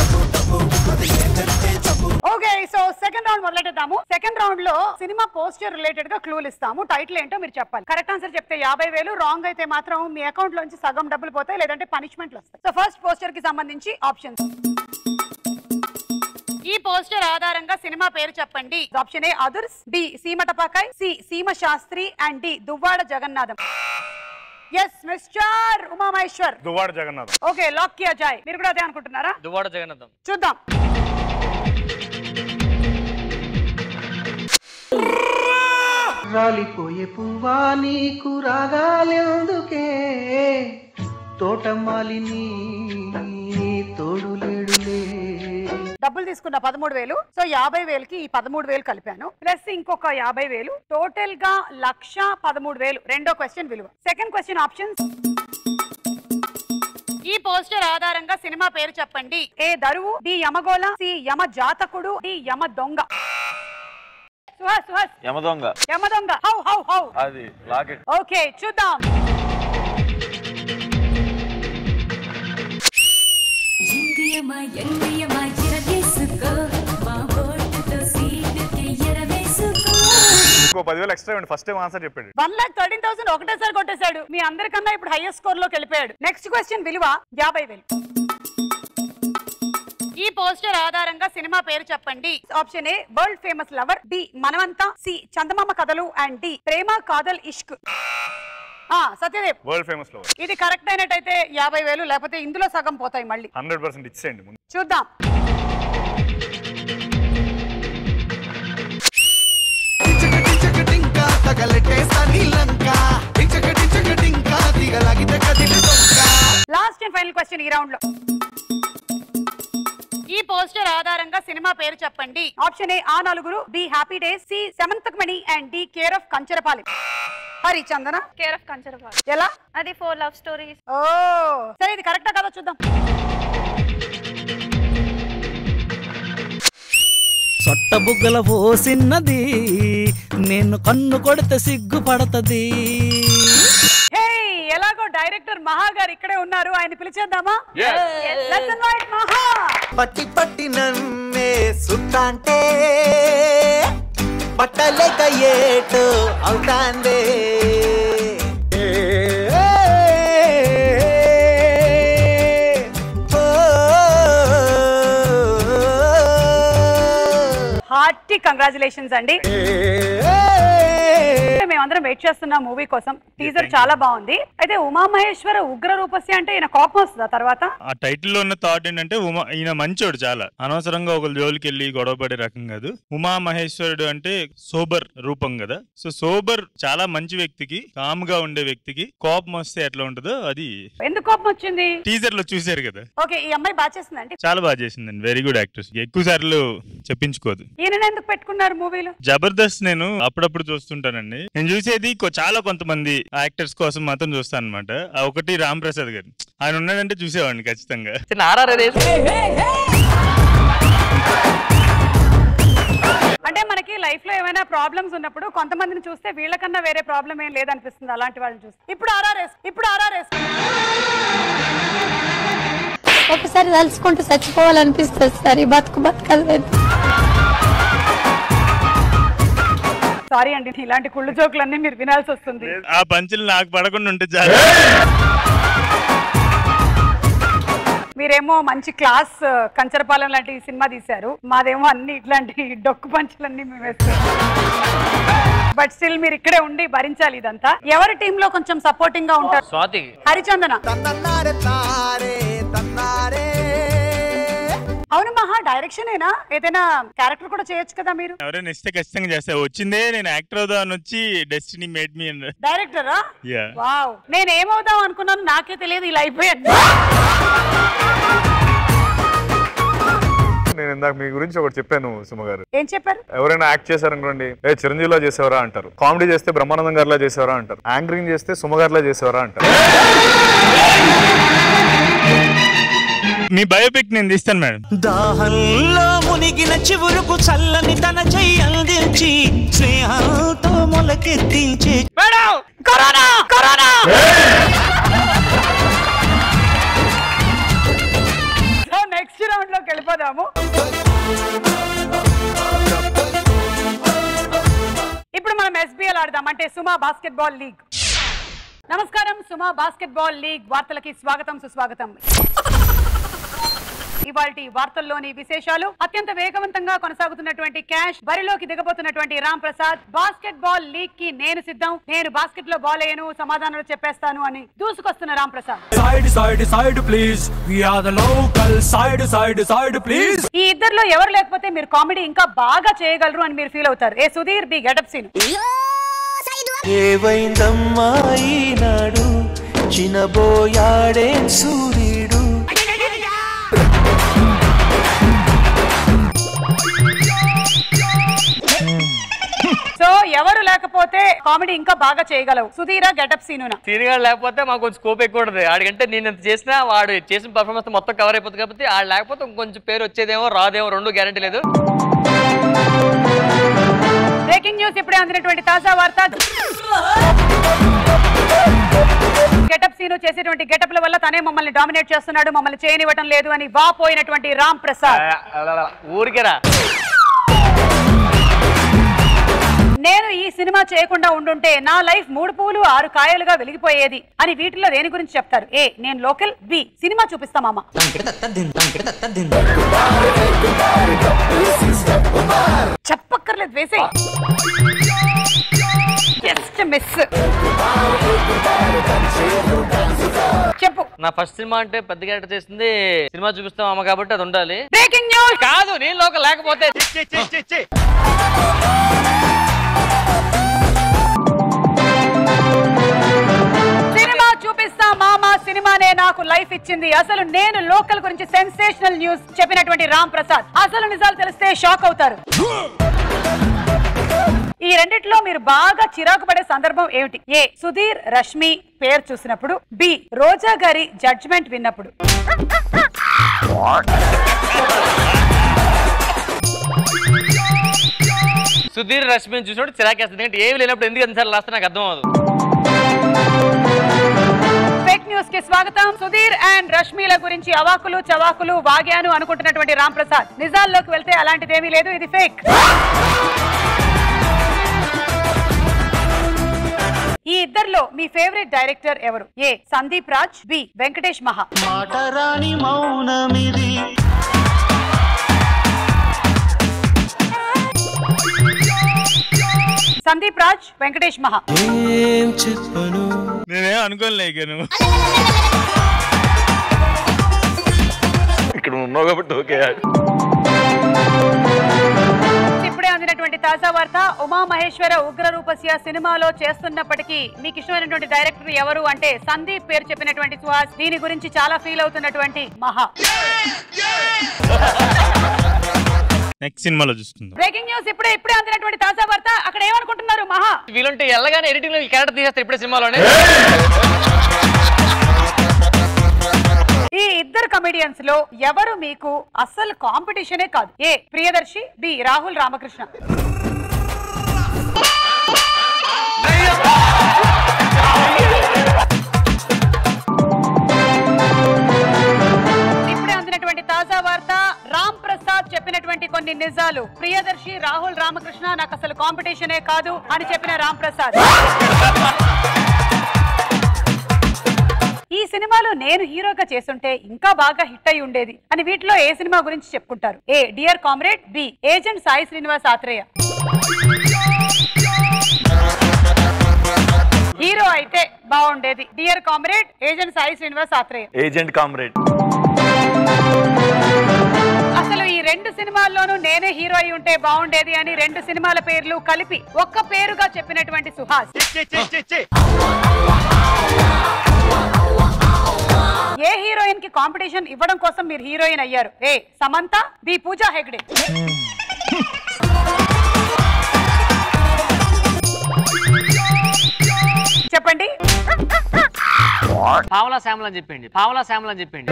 okay so second round మొదలెట్టేద్దాము సెకండ్ రౌండ్ లో సినిమా పోస్టర్ రిలేటెడ్ గా క్లూలు ఇస్తాము టైటిల్ ఏంటో మీరు చెప్పాలి కరెక్ట్ ఆన్సర్ చెప్తే యాభై వేలు రాంగ్ అయితే మాత్రం మీ అకౌంట్ లోంచి సగం డబ్బులు పోతాయి లేదంటే పనిష్మెంట్లు వస్తాయి సో ఫస్ట్ పోస్టర్ కి సంబంధించి ఆప్షన్స్ ఈ పోస్టర్ ఆధారంగా సినిమా పేరు చెప్పండి ఆప్షన్ ఏ అదుర్స్ బి సీమ Tapakai C Seema Sastri and D Duvvada Jagannadham yes mister Umamaheswar Duvada Jagannath okay lock కియా జాయ్ మీరు కూడా అదే అనుకుంటున్నారా దువ్వాడ జగన్నాథం చూద్దాం రాలిపోయే పువ్వా నీకు రాగాలెందుకే తోటమాలిని తోడులేడులే డబ్బులు తీసుకున్న పదమూడు వేలు సో యాభై వేలకి ఈ పదమూడు వేలు కలిపాను ప్లస్ ఇంకొక యాభై వేలు టోటల్ గా లక్ష పదమూడు వేలు రెండో క్వశ్చన్ విలువ సెకండ్ క్వశ్చన్ ఆప్షన్స్ ఈ పోస్టర్ ఆధారంగా సినిమా పేరు చెప్పండి ఏ దరువు డి యమగోళ సి యమ జాతకుడు డి యమ దొంగ Suhas Suhas Yamadonga Yamadonga how how how అది లాకెట్ ఓకే చూద్దాం ఎంగియమా ఎంగియమా ఎరవేసుకో మా బోటుతో సీటుకి ఎరవేసుకో ఇంకో పదివేలు ఎక్స్ట్రా ఇవ్వండి ఫస్ట్ టైం ఆన్సర్ చెప్పాడు వన్ లాక్ థర్టీన్ థౌసండ్ ఒకటేసారి కొట్టేశాడు మీ అందరికన్నా ఇప్పుడు హైయెస్ట్ స్కోర్ లోకి వెళ్ళిపోయాడు నెక్స్ట్ క్వశ్చన్ విలువ యాభై వేలు ఈ పోస్టర్ ఆధారంగా సినిమా పేరు చెప్పండి option A world famous lover B Manamantha C Chandamama Kathalu and D ప్రేమ కాదల్ ఇష్క్ ఆ సత్యదేవ్ వరల్డ్ ఫేమస్ లో ఇది కరెక్ట్ అయినట్టయితే యాభై వేలు లేకపోతే ఇందులో సగం పోతాయి మళ్ళీ హండ్రెడ్ పర్సెంట్ ఇచ్చేయండి ముందు చూద్దాం టింకా తగలెట్టేస్తా శ్రీలంక టించక టించక టింకా దిగలాగితే కదిలి దొంగ లాస్ట్ అండ్ ఫైనల్ క్వశ్చన్ ఈ రౌండ్ లో ఈ పోస్టర్ ఆధారంగా సినిమా పేరు చెప్పండి option A Aa Naluguru B happy days C Sementhakamani and D care of Kancharapali Hari Chandana care of Kancharapal ఎలా అది ఫోర్ లవ్ స్టోరీస్ ఓ సరే ఇది కరెక్టా కదా చూద్దాం సొట్ట బుగ్గల పోసిన్నది నేను కన్ను కొడితే సిగ్గుపడతది హే ఎలాగో డైరెక్టర్ మహా గారు ఇక్కడే ఉన్నారు ఆయన పిలిచేద్దామా Yes. Let's invite మహా పట్టి పట్టి నన్నే సుత్తాంటే పట్టలేక ఏటు అవుతాందే హార్టీ కంగ్రాచులేషన్స్ అండి మేమందరం వెయిట్ చేస్తున్న మూవీ కోసం టీజర్ చాలా బాగుంది అయితే ఉమా మహేశ్వర ఉగ్ర రూపస్య అంటే ఈయన కోపం వస్తుందా తర్వాత ఆ టైటిల్ లో ఉన్న థాట్ ఏంటంటే ఉమా ఈయన మంచోడు చాలా అనవసరంగా ఒక జోలికి వెళ్ళి గొడవ పడే రకం కాదు ఉమా మహేశ్వరుడు అంటే సోబర్ రూపం కదా సో సోబర్ చాలా మంచి వ్యక్తికి కామ్ గా ఉండే వ్యక్తికి కోపం వస్తే ఎట్లా ఉంటుందో అది ఎందుకు కోపం వచ్చింది టీజర్ లో చూశారు కదా ఓకే ఈ అమ్మాయి బాగా చేసిందండి చాలా బాగా చేసిందండి వెరీ గుడ్ యాక్ట్రెస్ ఎక్కువ సార్లు చెప్పించుకోదు ఈయన ఎందుకు పెట్టుకున్నారు మూవీలో జబర్దస్త్ నేను అప్పుడప్పుడు చూస్తుంటానండి నేను చూసేది కొ- చాలా కొంతమంది యాక్టర్స్ కోసం మాత్రం చూస్తాను అనమాట ఒకటి రామ్ ప్రసాద్ గారు ఆయన ఉన్నాడంటే చూసేవాడిని ఖచ్చితంగా అంటే మనకి లైఫ్ లో ఏమైనా ప్రాబ్లమ్స్ ఉన్నప్పుడు కొంతమందిని చూస్తే వీళ్ళకన్నా వేరే ప్రాబ్లం ఏం లేదనిపిస్తుంది అలాంటి వాళ్ళని చూస్తే ఇప్పుడు ఆర్ఆర్ఎస్ ఇప్పుడు ఆర్ఆర్ఎస్ ఒకసారి తలుచుకుంటూ చచ్చిపోవాలనిపిస్తుంది సార్ ఈ బతుకు బతకలేదు సారీ అండి ఇలాంటి కుళ్ళు జోకులన్నీ మీరు వినాల్సి వస్తుంది ఆ పంచులు నాకు పడకుండా ఉంటే చాలు మీరేమో మంచి క్లాస్ కంచరపాలెం లాంటి సినిమా తీశారు మాదేమో అన్ని ఇట్లాంటి డొక్కు పంచులన్నీ మేము వేస్తాం బట్ స్టిల్ మీరు ఇక్కడే ఉండి భరించాలి ఇదంతా ఎవరి టీమ్ లో కొంచెం సపోర్టింగ్ గా ఉంటారు స్వాతి హరిచందన అవును మహా డైరెక్షన్ ఏనా ఏదైనా క్యారెక్టర్ కూడా చేయొచ్చు కదా మీరు ఎవరైనా ఇస్తే ఖచ్చితంగా చేస్తా వచ్చిందే నేను యాక్టర్ అవుదామని వచ్చి డెస్టినీ మేడ్ మీ అండ్ డైరెక్టరా యా వావ్ నేను ఏమవుదాం అనుకున్నాను నాకే తెలియదు ఇలా అయిపోయాను నేను ఇందాక మీ గురించి ఒకటి చెప్పాను సుమ గారు ఏం చెప్పారు ఎవరైనా యాక్ట్ చేశారనుకోండి ఏ చిరంజీవిలా చేసేవరా అంటారు కామెడీ చేస్తే బ్రహ్మానందం గారిలా చేసేవరా అంటారు యాంకరింగ్ చేస్తే సుమ గారిలా చేసేవరా అంటారు మీ బయోపిక్ నేను తీస్తాను మేడం దాహంలో మునిగిన చివురుకు చల్లని తన చెయ్యి అందించి స్నేహంతో మొలకెత్తించి corona corona so next round లోకి వెళ్ళిపోదాము ఇప్పుడు మనం ఎస్బిఎల్ ఆడదాం అంటే సుమా బాస్కెట్ బాల్ లీగ్ నమస్కారం సుమా బాస్కెట్ బాల్ లీగ్ వార్తలకి స్వాగతం సుస్వాగతం ఇవాల్టి వార్తల్లోని విశేషాలు అత్యంత వేగవంతంగా కొనసాగుతున్నటువంటి క్యాష్ బరిలోకి దిగబోతున్నటువంటి Ram Prasad basketball league కి నేను సిద్ధం నేను బాస్కెట్ లో బాల్ అయ్యను సమాధానాలు చెప్పేస్తాను అని దూసుకొస్తున్న Ram Prasad Side, side, side, please. We are the local side, side, side, please. ఈ ఇద్దరిలో ఎవరు లేకపోతే మీరు కామెడీ ఇంకా బాగా చేయగలరు అని మీరు ఫీల్ అవుతారు A Sudheer B getup scene ఏవైందమ్మా ఈనాడు చినబోయాడే సూర్యుడు సో ఎవరు లేకపోతే కామెడీ ఇంకా బాగా చేయగలవు సుధీరా గెటప్ సీనునా సీనియర్ గారు లేకపోతే మాకు కొంచెం స్కోప్ ఎక్కువ ఉంటుంది ఆడికంటే నేను ఎంత చేసినా వాడు చేసిన పర్ఫార్మెన్స్ మొత్తం కవర్ అయిపోతుంది కాబట్టి ఆడు లేకపోతే ఇంకొంచెం పేరు వచ్చేదేమో రాదేమో రెండు గ్యారంటీ లేదు బ్రేకింగ్ న్యూస్ ఇప్పుడే అందినటువంటి తాజా వార్త గెటప్ సీను చేసేటువంటి గెటప్ల వల్ల తనే మమ్మల్ని డామినేట్ చేస్తున్నాడు మమ్మల్ని చేయనివ్వటం లేదు అని వాపోయినటువంటి రామ్ ప్రసాద్ ఊరికేరా నేను ఈ సినిమా చేయకుండా ఉండుంటే నా లైఫ్ మూడు పువ్వులు ఆరు కాయలుగా వెలిగిపోయేది అని వీటిలో దేని గురించి చెప్తారు ఏ నేను లోకల్ బి సినిమా చూపిస్తా మామ చెప్పక్కర్లేదు వేసే జస్ట్ మిస్ చెప్పు నా ఫస్ట్ సినిమా అంటే పెద్ద క్యారెక్టర్ చేసింది సినిమా చూపిస్తాం అమ్మ కాబట్టి అది ఉండాలి బ్రేకింగ్ న్యూస్ కాదు నేను లోక లేకపోతే సినిమా చూపిస్తా మామ సినిమానే నాకు లైఫ్ ఇచ్చింది అసలు నేను లోకల్ గురించి సెన్సేషనల్ న్యూస్ చెప్పినటువంటి రామ్ ప్రసాద్ అసలు నిజాలు తెలిస్తే షాక్ అవుతారు ఈ రెండిట్లో మీరు బాగా చిరాకు పడే సందర్భం ఏమిటి ఏ సుధీర్ రష్మి పేరు చూసినప్పుడు బి రోజా గారి జడ్జ్మెంట్ విన్నప్పుడు సుధీర్ రష్మిని చూసినప్పుడు చిరాకేస్తుంది ఎందుకంటే ఏమి లేనప్పుడు ఎందుకు ఎన్నిసార్లు రాస్తే నాకు అర్థం అవ్వదు ఫేక్ న్యూస్ కి స్వాగతం సుధీర్ అండ్ రష్మిల గురించి అవాకులు చవాకులు వాగాను అనుకుంటున్నటువంటి రామ్ ప్రసాద్ నిజాల్లోకి వెళ్తే అలాంటిదేమీ లేదు ఇది ఫేక్ ఈ ఇద్దర్లో మీ ఫేవరెట్ డైరెక్టర్ ఎవరు ఏ సందీప్ రాజ్ బి వెంకటేష్ మహా మాటరాని మౌనమిది సందీప్ రాజ్ వెంకటేష్ మహా ఏం చెప్పను నేనేం అనుకోలేను ఇక్కడ ఉన్నావు కాబట్టి ఓకే ఇప్పుడే అందినటువంటి తాజా వార్త ఉమా మహేశ్వర ఉగ్ర రూపస్య సినిమాలో చేస్తున్నప్పటికీ మీకు ఇష్టమైనటువంటి డైరెక్టర్ ఎవరు అంటే సందీప్ పేరు చెప్పినటువంటి సుహాస్ దీని గురించి చాలా ఫీల్ అవుతున్నటువంటి మహా నెక్స్ట్ సినిమాలో చూసుకుందాం బ్రేకింగ్ న్యూస్ ఇప్పుడే ఇప్పుడే అందినటువంటి తాజా వార్త అక్కడ ఏమనుకుంటున్నారు మహా వీలుంటే ఎల్లగానే ఎడిటింగ్ లో ఈ క్యారెక్టర్ తీసేస్తారు ఇప్పుడే సినిమాలోనే ఈ ఇద్దరు కమెడియన్స్ లో ఎవరు మీకు అస్సలు కాంపిటీషనే కాదు ఏ ప్రియదర్శి బి రాహుల్ రామకృష్ణ ఇప్పుడే అందినటువంటి తాజా వార్త రామ్ ప్రసాద్ చెప్పినటువంటి కొన్ని నిజాలు ప్రియదర్శి రాహుల్ రామకృష్ణ నాకు అసలు కాంపిటీషనే కాదు అని చెప్పిన రామ్ ప్రసాద్ ఈ సినిమాలో నేను హీరోగా చేస్తుంటే ఇంకా బాగా హిట్ అయి ఉండేది అని వీటిలో ఏ సినిమా గురించి చెప్పుకుంటారు A dear comrade B agent Sai Srinivas Athreya hero అయితే బాగుండేది dear comrade agent Sai Srinivas Athreya agent comrade అసలు ఈ రెండు సినిమాల్లోనూ నేనే హీరో అయి ఉంటే బాగుండేది అని రెండు సినిమాల పేర్లు కలిపి ఒక్క పేరుగా చెప్పినటువంటి సుహాస్ ఏ హీరోయిన్ కి కాంపిటీషన్ ఇవ్వడం కోసం మీరు హీరోయిన్ అయ్యారు ఏ సమంత బి పూజా హెగ్డే చెప్పండి పావలా శామల్ అని చెప్పండి పావలా శామల్ అని చెప్పండి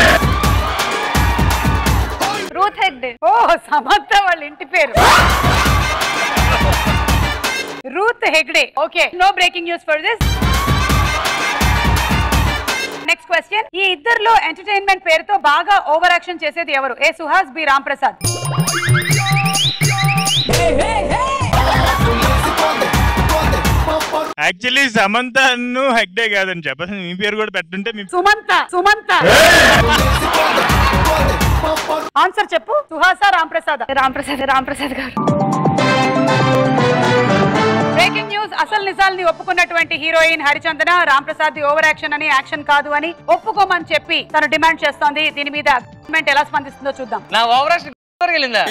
రూత్ హెగ్డే ఓ సమంత వాళ్ళ ఇంటి పేరు Ruth Hegde okay no breaking news for this next question ఈ ఇద్దరిలో ఎంటర్టైన్మెంట్ పేరుతో బాగా ఓవర్ యాక్షన్ చేసేది ఎవరు A Suhas B Ram Prasad actually Samantha Hegde కాదని చెప్పాలి మీ పేరు కూడా పెట్టుంటే మీ సుమంత సుమంత ఆన్సర్ చెప్పు సుహాస రామ్ ప్రసాద్ రామ్ ప్రసాద్ రామ్ ప్రసాద్ గారు బ్రేకింగ్ న్యూస్ అసలు నిజాల్ని ఒప్పుకున్నటువంటి heroine Harichandana Ram Prasad the over action అని యాక్షన్ కాదు అని ఒప్పుకోమని చెప్పి తను డిమాండ్ చేస్తోంది దీని మీద గవర్నమెంట్ ఎలా స్పందిస్తుందో చూద్దాం నా ఓవర్ యాక్షన్ వెళ్ళిందా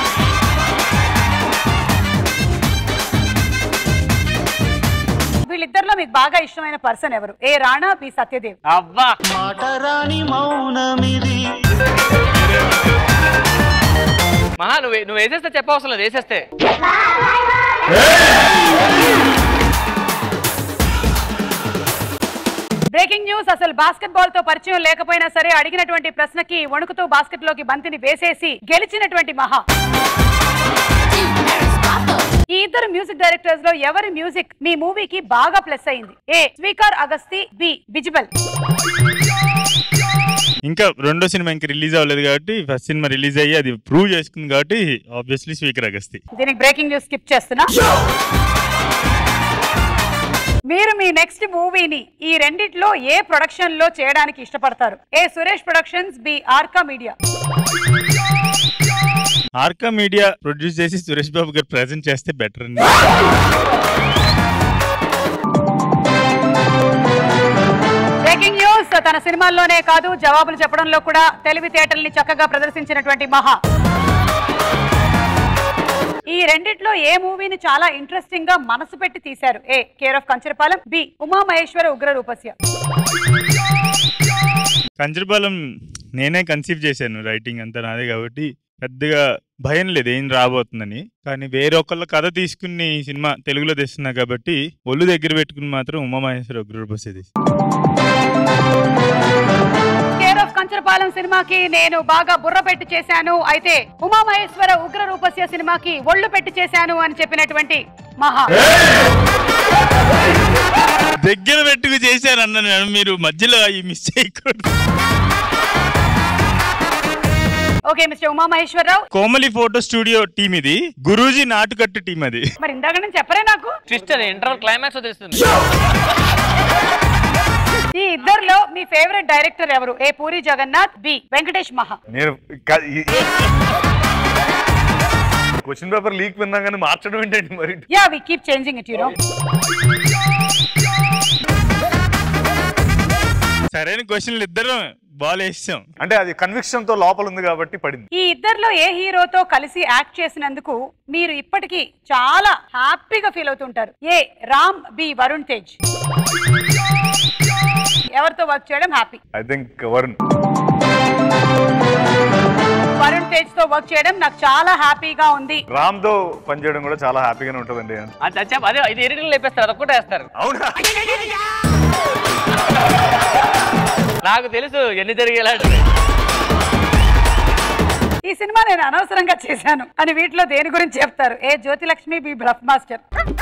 వీళ్ళిద్దరిలో మీకు బాగా ఇష్టమైన పర్సన్ ఎవరు ఏ రాణా బి సత్యదేవ్ అబ్బా మాటరాని మౌనమిది మహా నువ్వు నువ్వు వేసేస్తే చెప్పవసరం లేదు వేసేస్తే బ్రేకింగ్ న్యూస్ అసలు బాస్కెట్ బాల్ తో పరిచయం లేకపోయినా సరే అడిగినటువంటి ప్రశ్నకి వణుకుతూ బాస్కెట్ లోకి బంతిని వేసేసి గెలిచినటువంటి మహా ఈ ఇద్దరు మ్యూజిక్ డైరెక్టర్స్ లో ఎవరి మ్యూజిక్ మీ మూవీకి బాగా ప్లస్ అయింది ఏ స్వీకార్ అగస్తి బి బిజిబల్ ఇంకా రెండో సినిమా ఇంకా రిలీజ్ అవ్వలేదు కాబట్టి ఫస్ట్ సినిమా రిలీజ్ అయ్యి అది ప్రూవ్ చేసుకుంది కాబట్టి ఆబ్వియస్లీ స్పీకర్ అగస్తి దీనికి బ్రేకింగ్ న్యూస్ స్కిప్ చేస్తున్నా మీరు మీ నెక్స్ట్ మూవీని ఈ రెండిట్లో ఏ ప్రొడక్షన్ లో చేయడానికి ఇష్టపడతారు A Suresh productions B Arka media Arka media produce చేసి సురేష్ బాబు గారు ప్రజెంట్ చేస్తే బెటర్ అండి బ్రేకింగ్ న్యూస్ తన సినిమాల్లోనే కాదు జవాబులు చెప్పడంలో కూడా తెలివితేటల్ని చక్కగా ప్రదర్శించినటువంటి మహా ఈ రెండిట్లో ఏ మూవీని చాలా ఇంట్రెస్టింగ్ గా మనసు పెట్టి తీశారు A care of Kancharapalem B Uma Maheswara Ugra Roopasya Kancharapalem నేనే కన్సీవ్ చేశాను రైటింగ్ అంతా నాదే కాబట్టి పెద్దగా భయం లేదు ఏం రాబోతుందని కానీ వేరొకళ్ళ కథ తీసుకుని ఈ సినిమా తెలుగులో తెస్తున్నా కాబట్టి ఒళ్ళు దగ్గర పెట్టుకుని మాత్రం ఉమామహేశ్వర ఉగ్రరూపసేది కేర్ ఆఫ్ కంచరపాలెం సినిమాకి నేను బాగా బుర్ర పెట్టి చేశాను అయితే ఉమా మహేశ్వర ఉగ్ర రూపస్య సినిమాకి ఒళ్ళు పెట్టి చేశాను అని చెప్పినటువంటి మహా దగ్గర పెట్టుకు చేశారు అన్నాను మీరు మధ్యలో ఈ మిస్ చేయకూడదు okay mister Uma Maheswararao Komali photo studio team ఇది గురూజీ నాటుకట్టు టీం అది మరి ఇందాక నుంచి చెప్పరే నాకు ట్విస్ట్ అది ఇంటర్వల్ క్లైమాక్స్ తెలుస్తుంది ఈ ఇద్దరిలో మీ ఫేవరెట్ డైరెక్టర్ ఎవరు ఏ పూరి జగన్నాథ్ బి వెంకటేష్ మహా నేను క్వశ్చన్ పేపర్ లీక్ విన్నా కానీ మార్చడం ఏంటండి మరి yeah we keep changing it you know సరైన క్వశ్చన్లు ఇద్దరం బాల్ వేసాం అంటే అది కన్విక్షన్ తో లోపల ఉంది కాబట్టి పడింది ఈ ఇద్దరిలో ఏ హీరోతో కలిసి యాక్ట్ చేసినందుకు మీరు ఇప్పటికీ చాలా హ్యాపీగా ఫీల్ అవుతుంటారు ఏ రామ్ బి వరుణ్ తేజ్ ఎవరితో వర్క్ చేయడం happy I think Varun Varun Tej తో వర్క్ చేయడం నాకు చాలా హ్యాపీగా ఉంది రామ్ తో పనిచేయడం కూడా చాలా హ్యాపీగానే ఉంటుందండి అది అది చెప్ప- అదే ఇది ఎడిటింగ్ లేపేస్తారు అదొక్కటే వేస్తారు అవునా నాకు తెలుసు ఎన్ని జరిగేలా ఈ సినిమా నేను అనవసరంగా చేశాను అని వీటిలో దేని గురించి చెప్తారు ఏ జ్యోతిలక్ష్మి బి బ్రఫ్ మాస్టర్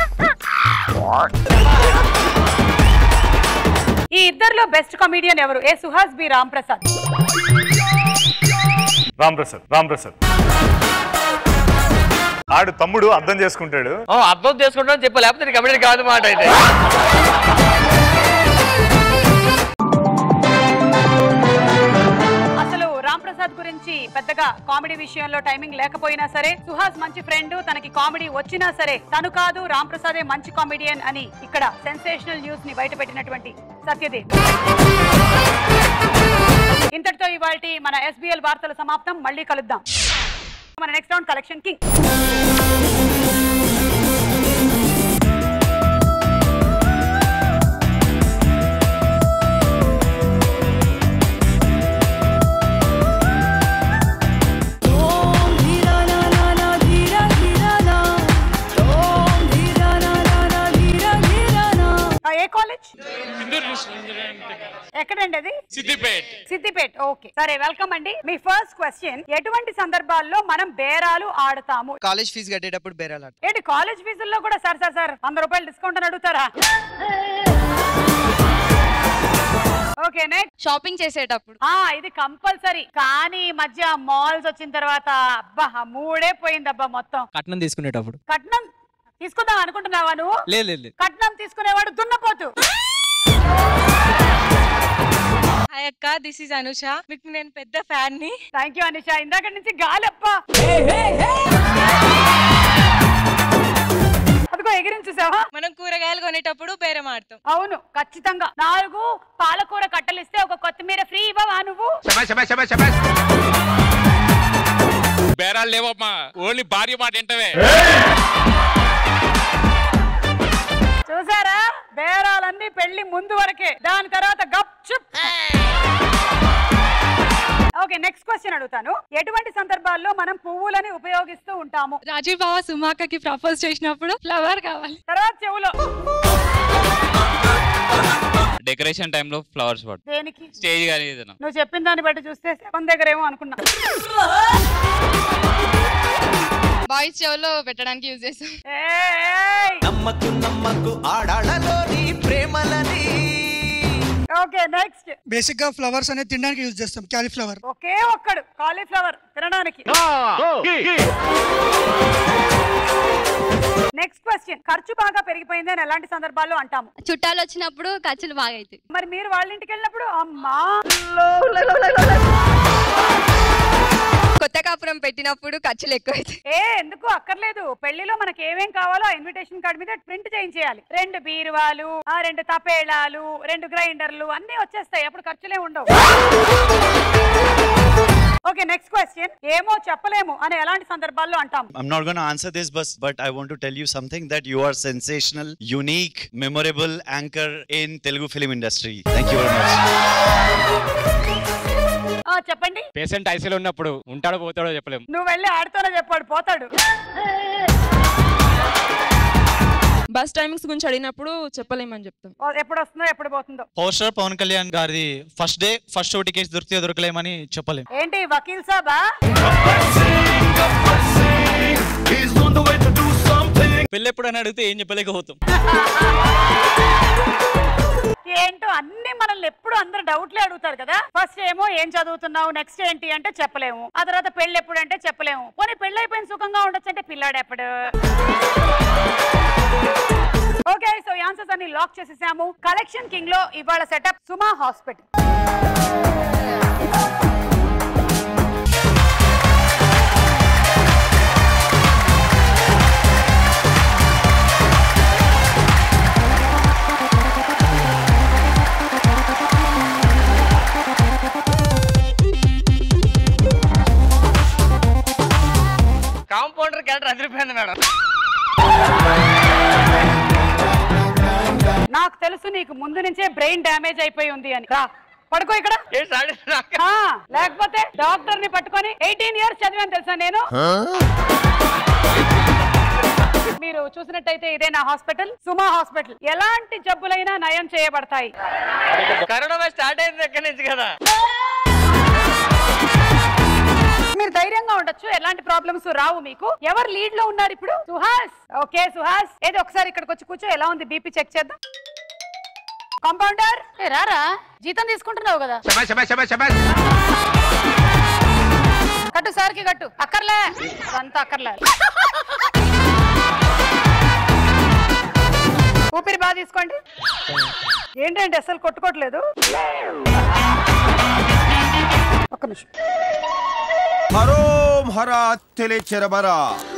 ఈ ఇద్దరిలో బెస్ట్ కామెడియన్ ఎవరు ఏ సుహాస్ బి రామ్ ప్రసాద్ రామ్ ప్రసాద్ రామ్ ప్రసాద్ ఆడు తమ్ముడు అర్థం చేసుకుంటాడు ఓ అర్థం చేసుకుంటాను చెప్పా లేకపోతే నీకు కమిటీ కాదు మాట అయితే అసలు రామ్ ప్రసాద్ గురించి పెద్దగా కామెడీ విషయంలో టైమింగ్ లేకపోయినా సరే సుహాస్ మంచి ఫ్రెండ్ తనకి కామెడీ వచ్చినా సరే తను కాదు రామ్ ప్రసాదే మంచి కామెడియన్ అని ఇక్కడ సెన్సేషనల్ న్యూస్ ని బయట పెట్టినటువంటి సత్యదేవ్ ఇంతటితో ఇవాళ మన ఎస్బిఎల్ వార్తల సమాప్తం మళ్ళీ కలుద్దాం మన నెక్స్ట్ రౌండ్ కలెక్షన్ కింగ్ ఆ, ఏ కాలేజ్ ఎక్కడండి అది సిద్దిపేట్ సిద్దిపేట్ ఓకే సరే వెల్కమ్ అండి మీ ఫస్ట్ క్వశ్చన్ ఎటువంటి సందర్భాల్లో మనం బేరాలు ఆడతాము కాలేజ్ ఫీజు కట్టేటప్పుడు బేరాలు ఏంటి కాలేజ్ ఫీజుల్లో కూడా సార్ సార్ సార్ వంద రూపాయలు డిస్కౌంట్ అని అడుగుతారా ఓకే నెక్స్ట్ షాపింగ్ చేసేటప్పుడు ఆ ఇది కంపల్సరీ కానీ ఈ మధ్య మాల్స్ వచ్చిన తర్వాత అబ్బా ఆ మూడే పోయింది అబ్బా మొత్తం కట్నం తీసుకునేటప్పుడు కట్నం తీసుకుందాం అనుకుంటున్నావా నువ్వు లేదు లేదు లేదు. కట్నం తీసుకునేవాడు దున్నపోతు హాయ్ అక్క దిస్ ఇస్ అనుష మీకు నేను పెద్ద ఫ్యాన్ ని థ్యాంక్ యూ అనుష ఇందాక నుంచి గాలప్ప అదిగో ఎగిరించేసావా మనం కూరగాయలు కొనేటప్పుడు బేరం ఆడతాం అవును ఖచ్చితంగా నాలుగు పాలకూర కట్టలు ఇస్తే ఒక కొత్తిమీర ఫ్రీ ఇవ్వవా నువ్వు బేరాలు లేవమ్మా ఓన్లీ భార్య మాట ఏంటవే చూసారా బేరాలన్నీ పెళ్లి ముందు వరకే దాని తర్వాత గప్ చుప్ ఓకే నెక్స్ట్ క్వశ్చన్ అడుగుతాను ఎటువంటి సందర్భాల్లో మనం పువ్వులని ఉపయోగిస్తూ ఉంటాము రాజీవ్ బావ సుమాకకి ప్రపోజ్ చేసినప్పుడు ఫ్లవర్ కావాలి తర్వాత చెవులో డెకరేషన్ టైంలో ఫ్లవర్స్ పడు దేనికి స్టేజ్ కానీ ఏదైనా నువ్వు చెప్పిన దాన్ని బట్టి చూస్తే సెవెన్ దగ్గర ఏమో అనుకున్నా బాయ్స్ చెవులో పెట్టడానికి యూజ్ చేస్తాం నమ్మకు నమ్మకు ఆడాళ్ళలోని ప్రేమలని ఓకే నెక్స్ట్ బేసిక్ గా ఫ్లవర్స్ అనేది తినడానికి యూజ్ చేస్తాం క్యాలీఫ్లవర్ ఒకే ఒక్కడు కాలీఫ్లవర్ తినడానికి నెక్స్ట్ క్వశ్చన్ ఖర్చు బాగా పెరిగిపోయింది అని ఎలాంటి సందర్భాల్లో అంటాము చుట్టాలు వచ్చినప్పుడు ఖర్చులు బాగా అవుతాయి మరి మీరు వాళ్ళ ఇంటికి వెళ్ళినప్పుడు అమ్మా కొత్త కాపురం పెట్టినప్పుడు ఖర్చులు ఎక్కువ ఏ ఎందుకు అక్కర్లేదు పెళ్లిలో మనకి ఏమేం కావాలో ఆ ఇన్విటేషన్ కార్డ్ మీద ప్రింట్ చేయించేయాలి రెండు బీరువాలు ఆ రెండు తపేళాలు రెండు గ్రైండర్లు అన్ని వచ్చేస్తాయి అప్పుడు ఖర్చులే ఉండవు ఓకే నెక్స్ట్ క్వశ్చన్ ఏమో చెప్పలేము అని ఎలాంటి సందర్భాల్లో అంటాం I'm not going to answer this, but, but I want to tell you something that you are sensational, unique, memorable anchor in Telugu film industry. Thank you very much. ఆ చెప్పండి patient ఐసీలో ఉన్నప్పుడు ఉంటాడో పోతాడో చెప్పలేము నువ్వు వెళ్ళి ఆడితోనే చెప్పాడు పోతాడు బస్ టైమింగ్స్ గురించి అడిగినప్పుడు చెప్పలేమని చెప్తాం ఓ, ఎప్పుడు వస్తుందో ఎప్పుడు పోతుందో పవర్ స్టార్ పవన్ కళ్యాణ్ గారిది first day first show tickets దొరికితే దొరకలేమని చెప్పలేం ఏంటి వకీల్ సాబా పెళ్ళి ఎప్పుడని అడిగితే ఏం చెప్పలేకపోతాం ఏంటో అన్ని మనల్ని ఎప్పుడు అందరు డౌట్లే అడుగుతారు కదా ఫస్ట్ ఏమో ఏం చదువుతున్నావు నెక్స్ట్ ఏంటి అంటే చెప్పలేము ఆ తర్వాత పెళ్ళి ఎప్పుడు అంటే చెప్పలేము పోనీ పెళ్ళి అయిపోయిన సుఖంగా ఉండొచ్చు అంటే పిల్లాడు ఎప్పుడు ఓకే సో ఆన్సర్స్ అన్ని లాక్ చేసేసాము కలెక్షన్ కింగ్ లో ఇవాళ setup Suma hospital compounder character అదిరిపోయింది మేడం నాకు తెలుసు నీకు ముందు నుంచే బ్రెయిన్ డ్యామేజ్ అయిపోయి ఉంది అని రా పడుకో ఇక్కడ ఆ, లేకపోతే డాక్టర్ ని పట్టుకొని ఎయిటీన్ ఇయర్స్ చదివాను తెలుసా నేను మీరు చూసినట్టయితే ఇదే నా హాస్పిటల్ సుమా హాస్పిటల్ ఎలాంటి జబ్బులైనా నయం చేయబడతాయి కరోనా స్టార్ట్ అయింది ఎక్కడి నుంచి కదా మీరు ధైర్యంగా ఉండొచ్చు ఎలాంటి ప్రాబ్లమ్స్ రావు మీకు ఎవరు లీడ్ లో ఉన్నారు ఇప్పుడు సుహాస్ ఓకే సుహాస్ ఏది ఒకసారి ఇక్కడికి వచ్చి కూర్చో ఎలా ఉంది బీపీ చెక్ చేద్దాం కాంపౌండర్ ఏ రారా జీతం తీసుకుంటున్నావు కదా కట్టు సార్కి కట్టు అక్కర్లే అంతా అక్కర్లే ఊపిరి బాగా తీసుకోండి ఏంటంటే అసలు కొట్టుకోవట్లేదు ఒక్క నిమిషం హరోం హరా తెలిచెరబరా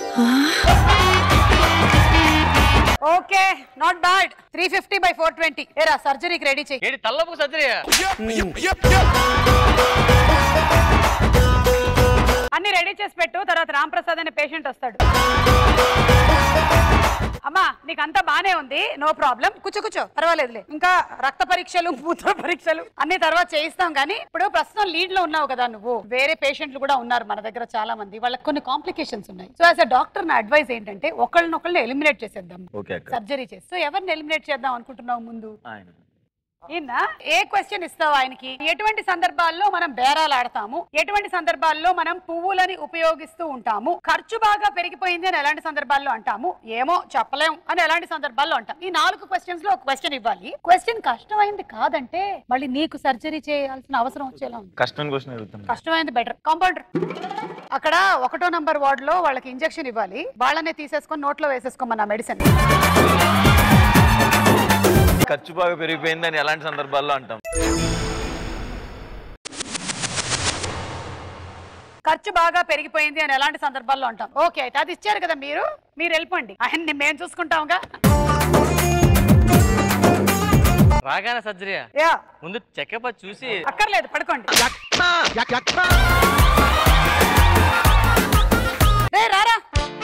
okay not bad three fifty by four twenty ఏరా సర్జరీకి రెడీ చెయ్యి ఏంటి తల్లపు సర్జరీ అన్ని రెడీ చేసి పెట్టు తర్వాత రామ్ ప్రసాద్ అనే పేషెంట్ వస్తాడు అమ్మా నీకు అంతా బానే ఉంది నో ప్రాబ్లం కూర్చో కూర్చో పర్వాలేదులే ఇంకా రక్త పరీక్షలు మూత్ర పరీక్షలు అన్ని తర్వాత చేయిస్తాం కానీ ఇప్పుడు ప్రస్తుతం లీడ్ లో ఉన్నావు కదా నువ్వు వేరే పేషెంట్లు కూడా ఉన్నారు మన దగ్గర చాలా మంది వాళ్ళకి కొన్ని కాంప్లికేషన్స్ ఉన్నాయి సో యాజ్ అ డాక్టర్ నా అడ్వైస్ ఏంటంటే ఒకళ్ళనొకళ్ళని ఎలిమినేట్ చేసేద్దాం ఓకే అక్క సర్జరీ చేసి సో ఎవరిని ఎలిమినేట్ చేద్దాం అనుకుంటున్నావు ముందు ఆయన ఈయన ఏ క్వశ్చన్ ఇస్తావు ఆయనకి ఎటువంటి సందర్భాల్లో మనం బేరాలు ఆడతాము ఎటువంటి సందర్భాల్లో మనం పువ్వులని ఉపయోగిస్తూ ఉంటాము ఖర్చు బాగా పెరిగిపోయింది అని ఎలాంటి సందర్భాల్లో అంటాము ఏమో చెప్పలేం అని ఎలాంటి సందర్భాల్లో అంటాం ఈ నాలుగు క్వశ్చన్స్ లో ఒక క్వశ్చన్ ఇవ్వాలి క్వశ్చన్ కష్టమైంది కాదంటే మళ్ళీ నీకు సర్జరీ చేయాల్సిన అవసరం వచ్చేలా ఉంది కష్టం క్వశ్చన్ అడుగుతాను కష్టమైంది బెటర్ కాంపౌండర్ అక్కడ ఒకటో నంబర్ వార్డ్ లో వాళ్ళకి ఇంజెక్షన్ ఇవ్వాలి వాళ్ళనే తీసేసుకొని నోట్లో వేసేసుకోమన్న మెడిసిన్ ఖర్చు బాగా పెరిగిపోయిందని ఎలాంటి సందర్భాల్లో అంటాం ఖర్చు బాగా పెరిగిపోయింది అని ఎలాంటి సందర్భాల్లో అంటాం ఓకే అయితే అది ఇచ్చారు కదా మీరు మీరు వెళ్ళిపోండి ఆయన్ని మేము చూసుకుంటాంగా రాగానే సర్జరీ యా ముందు చెకప్ చూసి అక్కర్లేదు పడుకోండి రే రారా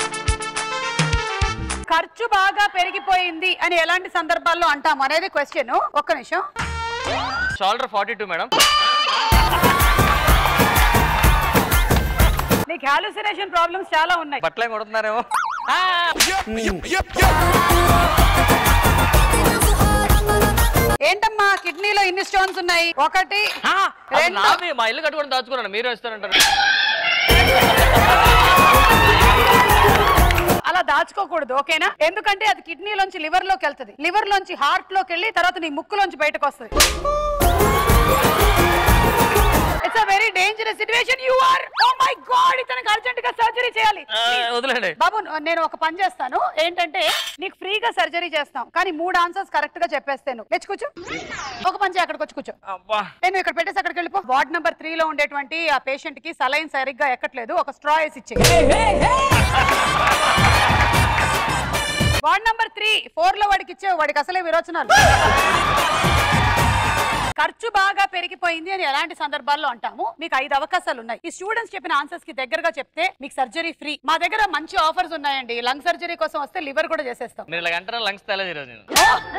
ఖర్చు బాగా పెరిగిపోయింది అని ఎలాంటి సందర్భాల్లో అంటాం అనేది క్వశ్చన్ ఒక్క నిమిషం షోల్డర్ ఫార్టీ టూ మేడం నీకు హాలుసినేషన్ ప్రాబ్లమ్స్ చాలా ఉన్నాయి బట్టలే కొడుతున్నారేమో ఏంటమ్మా కిడ్నీలో ఇన్ని స్టోన్స్ ఉన్నాయి ఒకటి అది రెండు నావి మా ఇల్లు కట్టుకొని దాచుకున్నాను మీరు ఇస్తారంటారు అలా దాచుకోకూడదు ఓకేనా ఎందుకంటే అది కిడ్నీలోంచి లివర్ లోకి వెళ్తుంది లివర్ లోంచి హార్ట్ లోకి వెళ్ళి తర్వాత నీ ముక్కులోంచి బయటకు వస్తుంది it's a very dangerous situation you are oh my god ఇతనికి అర్జెంట్ గా సర్జరీ చేయాలి ఆ, వదిలేండి బాబు నేను ఒక పని చేస్తాను ఏంటంటే నీకు ఫ్రీగా సర్జరీ చేస్తాం కానీ మూడు ఆన్సర్స్ కరెక్ట్ గా చెప్పేస్తే నువ్వు లేచి కూర్చో ఒక పని చేయి అక్కడికి వచ్చి కూర్చో నేను ఇక్కడ పెట్టేసి అక్కడికి వెళ్ళిపో వార్డ్ నెంబర్ త్రీ లో ఉండేటువంటి ఆ పేషెంట్ కి సలైన్ సరిగ్గా ఎక్కట్లేదు ఒక స్ట్రా వేసి ఇచ్చే వార్డ్ నెంబర్ త్రీ ఫోర్ లో వాడికి ఇచ్చావు వాడికి అసలే విరోచనాలు ఖర్చు బాగా పెరిగిపోయింది అని ఎలాంటి సందర్భాల్లో అంటాము మీకు ఐదు అవకాశాలు ఉన్నాయి ఈ స్టూడెంట్స్ చెప్పిన ఆన్సర్స్ కి దగ్గరగా చెప్తే మీకు సర్జరీ ఫ్రీ మా దగ్గర మంచి ఆఫర్స్ ఉన్నాయండి లంగ్ సర్జరీ కోసం వస్తే లివర్ కూడా చేసేస్తాం మీరు ఇలా అంటారా లంగ్స్ తేలేదు ఈరోజు నేను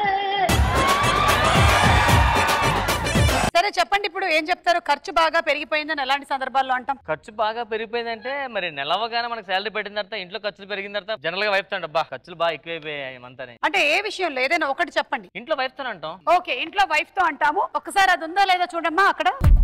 సరే చెప్పండి ఇప్పుడు ఏం చెప్తారు ఖర్చు బాగా పెరిగిపోయిందని ఎలాంటి సందర్భాల్లో అంటాం ఖర్చు బాగా పెరిగిపోయిందంటే మరి నెలవగానే మనకి శాలరీ పెట్టిన తర్వాత ఇంట్లో ఖర్చులు పెరిగిన తర్వాత జనరల్ గా వైపుతాండి అబ్బా ఖర్చులు బాగా ఎక్కువైపోయాయి మంతని అంటే ఏ విషయంలో ఏదైనా ఒకటి చెప్పండి ఇంట్లో వైపుతాను అంటాం ఓకే ఇంట్లో వైఫ్ తో అంటాము ఒకసారి అది ఉందో లేదో చూడమ్మా అక్కడ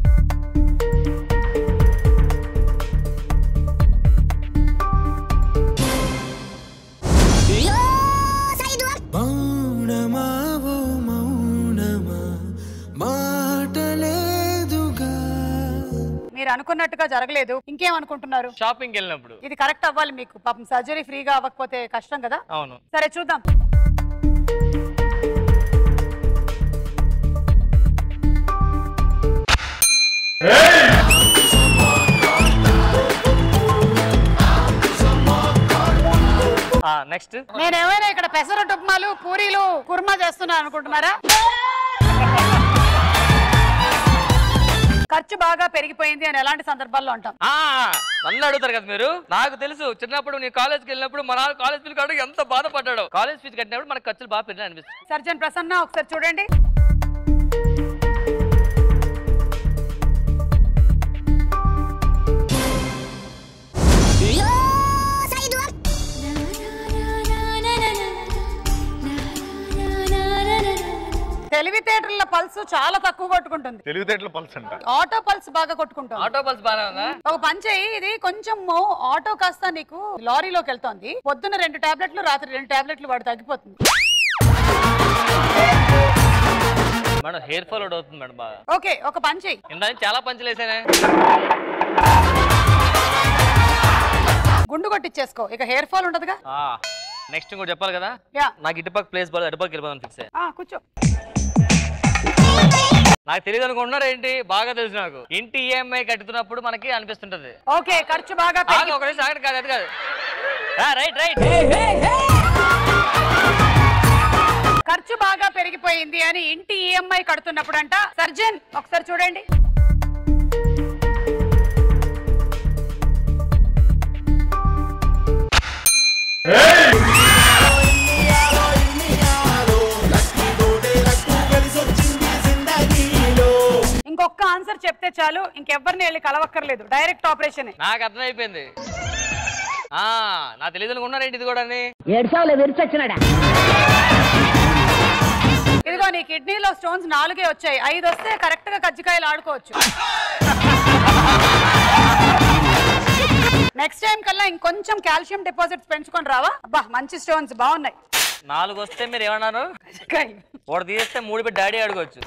మౌనమా ఓ మౌనమా మాటలేదుగా మీరు అనుకున్నట్టుగా జరగలేదు ఇంకేం అనుకుంటున్నారు షాపింగ్ వెళ్ళినప్పుడు ఇది కరెక్ట్ అవ్వాలి మీకు పాపం సర్జరీ ఫ్రీగా అవ్వకపోతే కష్టం కదా అవును సరే చూద్దాం నెక్స్ట్ నేను ఏమైనా ఇక్కడ పెసరట్టు ఉప్మాలు పూరీలు కుర్మా చేస్తున్నా అనుకుంటున్నారా ఖర్చు బాగా పెరిగిపోయింది అని ఎలాంటి సందర్భాల్లో అంటాం ఆ నన్ను అడుగుతారు కదా మీరు నాకు తెలుసు చిన్నప్పుడు నీ కాలేజ్కి వెళ్ళినప్పుడు మా నాన్న కాలేజ్ ఫీజు కట్టడం ఎంత బాధపడ్డాడు కాలేజ్ ఫీజు కట్టినప్పుడు మనకు ఖర్చులు బాగా పెరిగినాయి అనిపిస్తుంది సర్జన్ ప్రసన్న ఒకసారి చూడండి తెలివితేటల పల్స్ చాలా తక్కువ కొట్టుకుంటుంది తెలివితేటల పల్స్ అంట ఆటో పల్స్ బాగా కొట్టుకుంటుంది ఆటో బస్ బాగా ఉందా ఒక పని చెయ్యి ఇది కొంచెం ఆటో కాస్త నీకు లారీలోకి వెళ్తోంది పొద్దున్న రెండు టాబ్లెట్లు రాత్రి రెండు టాబ్లెట్లు వాడు తగ్గిపోతుంది మేడం హెయిర్ ఫాల్ ఒకటి అవుతుంది మేడం బాగా ఓకే ఒక పని చెయ్యి ఇందా నుంచి చాలా పంచులు వేసానే గుండు కొట్టించేసుకో ఇక హెయిర్ ఫాల్ ఉండదుగా నెక్స్ట్ ఇంకోటి చెప్పాలి కదా యా నాకు ఇటుపక్క ప్లేస్ బాగా అటుపక్క వెళ్ళిపోదాం ఫిక్స్ ఆ, కూర్చో నాకు తెలియదు అనుకుంటున్నారు ఏంటి బాగా తెలుసు నాకు ఇంటి ఈఎంఐ కట్టుతున్నప్పుడు మనకి అనిపిస్తుంటది ఓకే ఖర్చు బాగా ఆగు, పెరిగి- ఒక నిమిషం ఆగండి, కాదు అది కాదు రైట్ రైట్ ఖర్చు బాగా పెరిగిపోయింది అని ఇంటి ఈఎంఐ కడుతున్నప్పుడు అంట సర్జన్ ఒకసారి చూడండి ఇంకొక ఆన్సర్ చెప్తే చాలు ఇంకెవ్వరిని వెళ్ళి కలవక్కర్లేదు డైరెక్ట్ ఆపరేషన్ నాకు అర్థమైపోయింది ఆ నాకు తెలియదు అనుకుంటున్నారు ఏంటి ఇది కూడా ఏడ్చావులే విరిచొచ్చినాడా ఇదిగో నీ కిడ్నీలో స్టోన్స్ నాలుగే వచ్చాయి ఐదు వస్తే కరెక్ట్ గా కజ్జికాయలు ఆడుకోవచ్చు నెక్స్ట్ టైం కల్లా ఇంకొంచెం కాల్షియం డిపాజిట్స్ పెంచుకొని రావా అబ్బా మంచి స్టోన్స్ బాగున్నాయి నాలుగు వస్తే మీరు ఏమన్నారు ఒకటి తీస్తే మూడు పెట్టి డాడీ అడగవచ్చు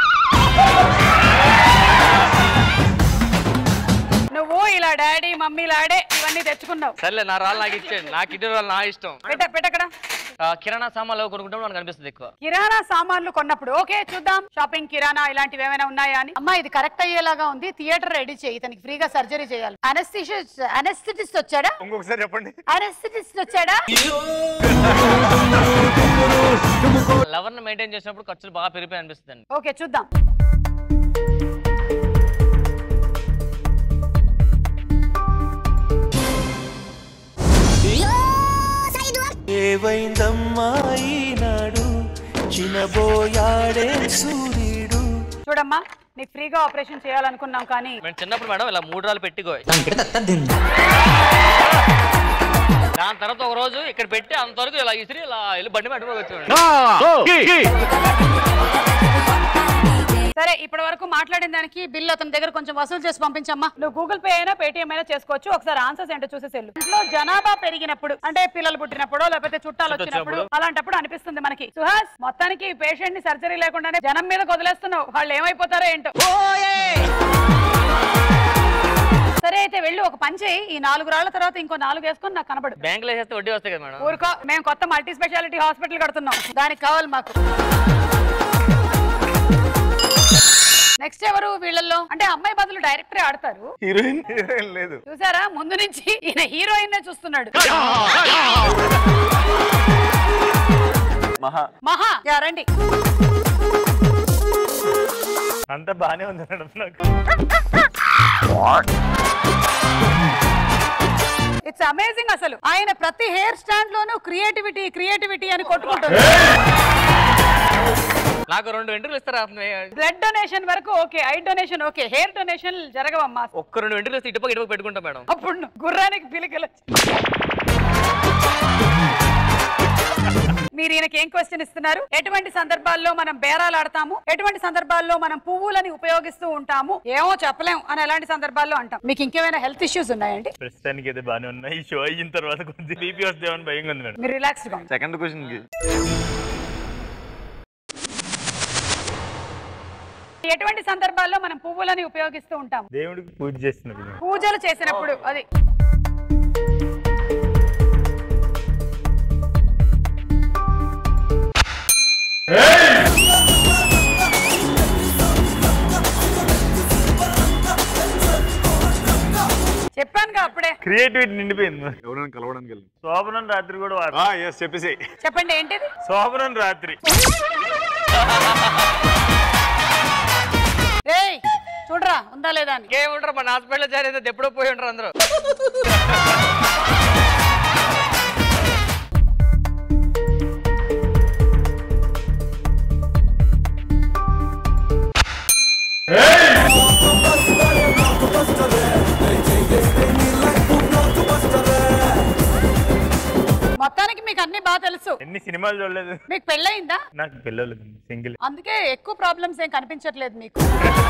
నువ్వు ఇలా డాడీ మమ్మీ లాడే ఇవన్నీ తెచ్చుకున్నావు సర్లే నా రాళ్ళు నాకు ఇచ్చేయండి నా కిడ్నీ రాళ్ళు నా ఇష్టం పెట్ట పెట్టక్కడ ఆ, కిరాణా సామాన్లు కొనుక్కుంటే మనకు అనిపిస్తుంది ఎక్కువ కిరాణా సామాన్లు కొన్నప్పుడు ఓకే చూద్దాం షాపింగ్ కిరాణా ఇలాంటివి ఏమైనా ఉన్నాయా అని అమ్మా ఇది కరెక్ట్ అయ్యేలాగా ఉంది థియేటర్ రెడీ చేయి ఇతనికి ఫ్రీగా సర్జరీ చేయాలి అనస్థిషిస్ట్ అనస్థిటిస్ట్ వచ్చాడా ఇంకొకసారి చెప్పండి అనస్థిటిస్ట్ వచ్చాడా లవర్ని మెయింటైన్ చేసినప్పుడు ఖర్చులు బాగా పెరిగిపోయి అనిపిస్తుంది ఓకే చూద్దాం ఏవైందమ్మా ఈనాడు చినబోయాడే సూర్యుడు చూడమ్మా నీకు ఫ్రీగా ఆపరేషన్ చేయాలనుకున్నాం కానీ మేము చిన్నప్పుడు మేడం ఇలా మూడు రాళ్ళు పెట్టుకోయి దాని తర్వాత ఒక రోజు ఇక్కడ పెట్టి అంతవరకు ఇలా ఇసిరి ఇలా వెళ్ళి బండి పెట్టుకోవచ్చు సరే ఇప్పటి వరకు మాట్లాడిన దానికి బిల్ అతని దగ్గర కొంచెం వసూలు చేసి పంపించమ్మా నువ్వు గూగుల్ పే అయినా పేటిఎం అయినా చేసుకోవచ్చు ఒకసారి ఆన్సర్స్ ఏంటో చూసేసి వెళ్ళు ఇంట్లో జనాభా పెరిగినప్పుడు అంటే పిల్లలు పుట్టినప్పుడు లేకపోతే చుట్టాలు చుట్టాలు వచ్చినప్పుడు వచ్చినప్పుడు. అలాంటప్పుడు అనిపిస్తుంది మనకి సుహాస్ మొత్తానికి పేషెంట్ ని సర్జరీ లేకుండానే జనం మీద వదిలేస్తున్నావు వాళ్ళు ఏమైపోతారో ఏంటో సరే అయితే వెళ్ళి ఒక పని చేయి ఈ నాలుగు రాళ్ల తర్వాత ఇంకో నాలుగు వేసుకొని నాకు కనబడు బ్యాంక్ లో వేస్తే వడ్డీ వస్తాయి కదా మేడం ఊరుకో మేము కొత్త మల్టీ స్పెషాలిటీ హాస్పిటల్ కడుతున్నాం దానికి కావాలి మాకు నెక్స్ట్ ఎవరు వీళ్ళల్లో అంటే అమ్మాయి బదులు డైరెక్టరే ఆడతారు హీరోయిన్ హీరోయిన్ లేదు చూసారా ముందు నుంచి ఈయన హీరోయిన్ చూస్తున్నాడు మహా మహా యా రండి అంతా బానే ఉంది మేడం నాకు ఇట్స్ అమేజింగ్ అసలు ఆయన ప్రతి హెయిర్ స్టాండ్ లోనూ క్రియేటివిటీ క్రియేటివిటీ అని కొట్టుకుంటారు నాకు రెండు వెంట్రుకలు ఇస్తారా బ్లడ్ డొనేషన్ వరకు okay I donation okay hair donation జరగవమ్మా ఒక్క రెండు వెంట్రుకలు ఇస్తే ఇటుపక్క ఇటుపక్క పెట్టుకుంటా మేడం అప్పుడు నువ్వు గుర్రానికి పిలికలు మీరు ఈయనకి ఏం క్వశ్చన్ ఇస్తున్నారు ఎటువంటి సందర్భాల్లో మనం బేరాలు ఆడతాము ఎటువంటి సందర్భాల్లో మనం పువ్వులని ఉపయోగిస్తూ ఉంటాము ఏమో చెప్పలేం అని ఎలాంటి సందర్భాల్లో అంటాం మీకు ఇంకేమైనా హెల్త్ ఇష్యూస్ ఉన్నాయండి ప్రస్తుతానికి అయితే బానే ఉన్నాయి ఈ షో అయిన తర్వాత కొంచెం బీపీ వస్తేమని భయంగా ఉంది మేడం మీరు రిలాక్స్డ్ గా సెకండ్ క్వశ్చన్ కి ఎటువంటి సందర్భాల్లో మనం పువ్వులని ఉపయోగిస్తూ ఉంటాం దేవుడికి పూజ చేస్తున్నప్పుడు పూజలు చేసినప్పుడు అది చెప్పానుగా అప్పుడే క్రియేటివిటీ నిండిపోయింది ఎవరైనా కలవడానికి వెళ్ళి శోభనం రాత్రి కూడా ఎస్ చెప్పేసి చెప్పండి ఏంటిది శోభనం రాత్రి ఏయ్ చూడరా ఉందా లేదా అని ఏముంటారు మన హాస్పిటల్ జాయిన్ అయితే ఎప్పుడో పోయి ఉంటారు అందరూ మొత్తానికి మీకు అన్ని బాగా తెలుసు ఎన్ని సినిమాలు చూడలేదు మీకు పెళ్ళయిందా నాకు పిల్లలు సింగిల్ అందుకే ఎక్కువ ప్రాబ్లమ్స్ ఏం కనిపించట్లేదు మీకు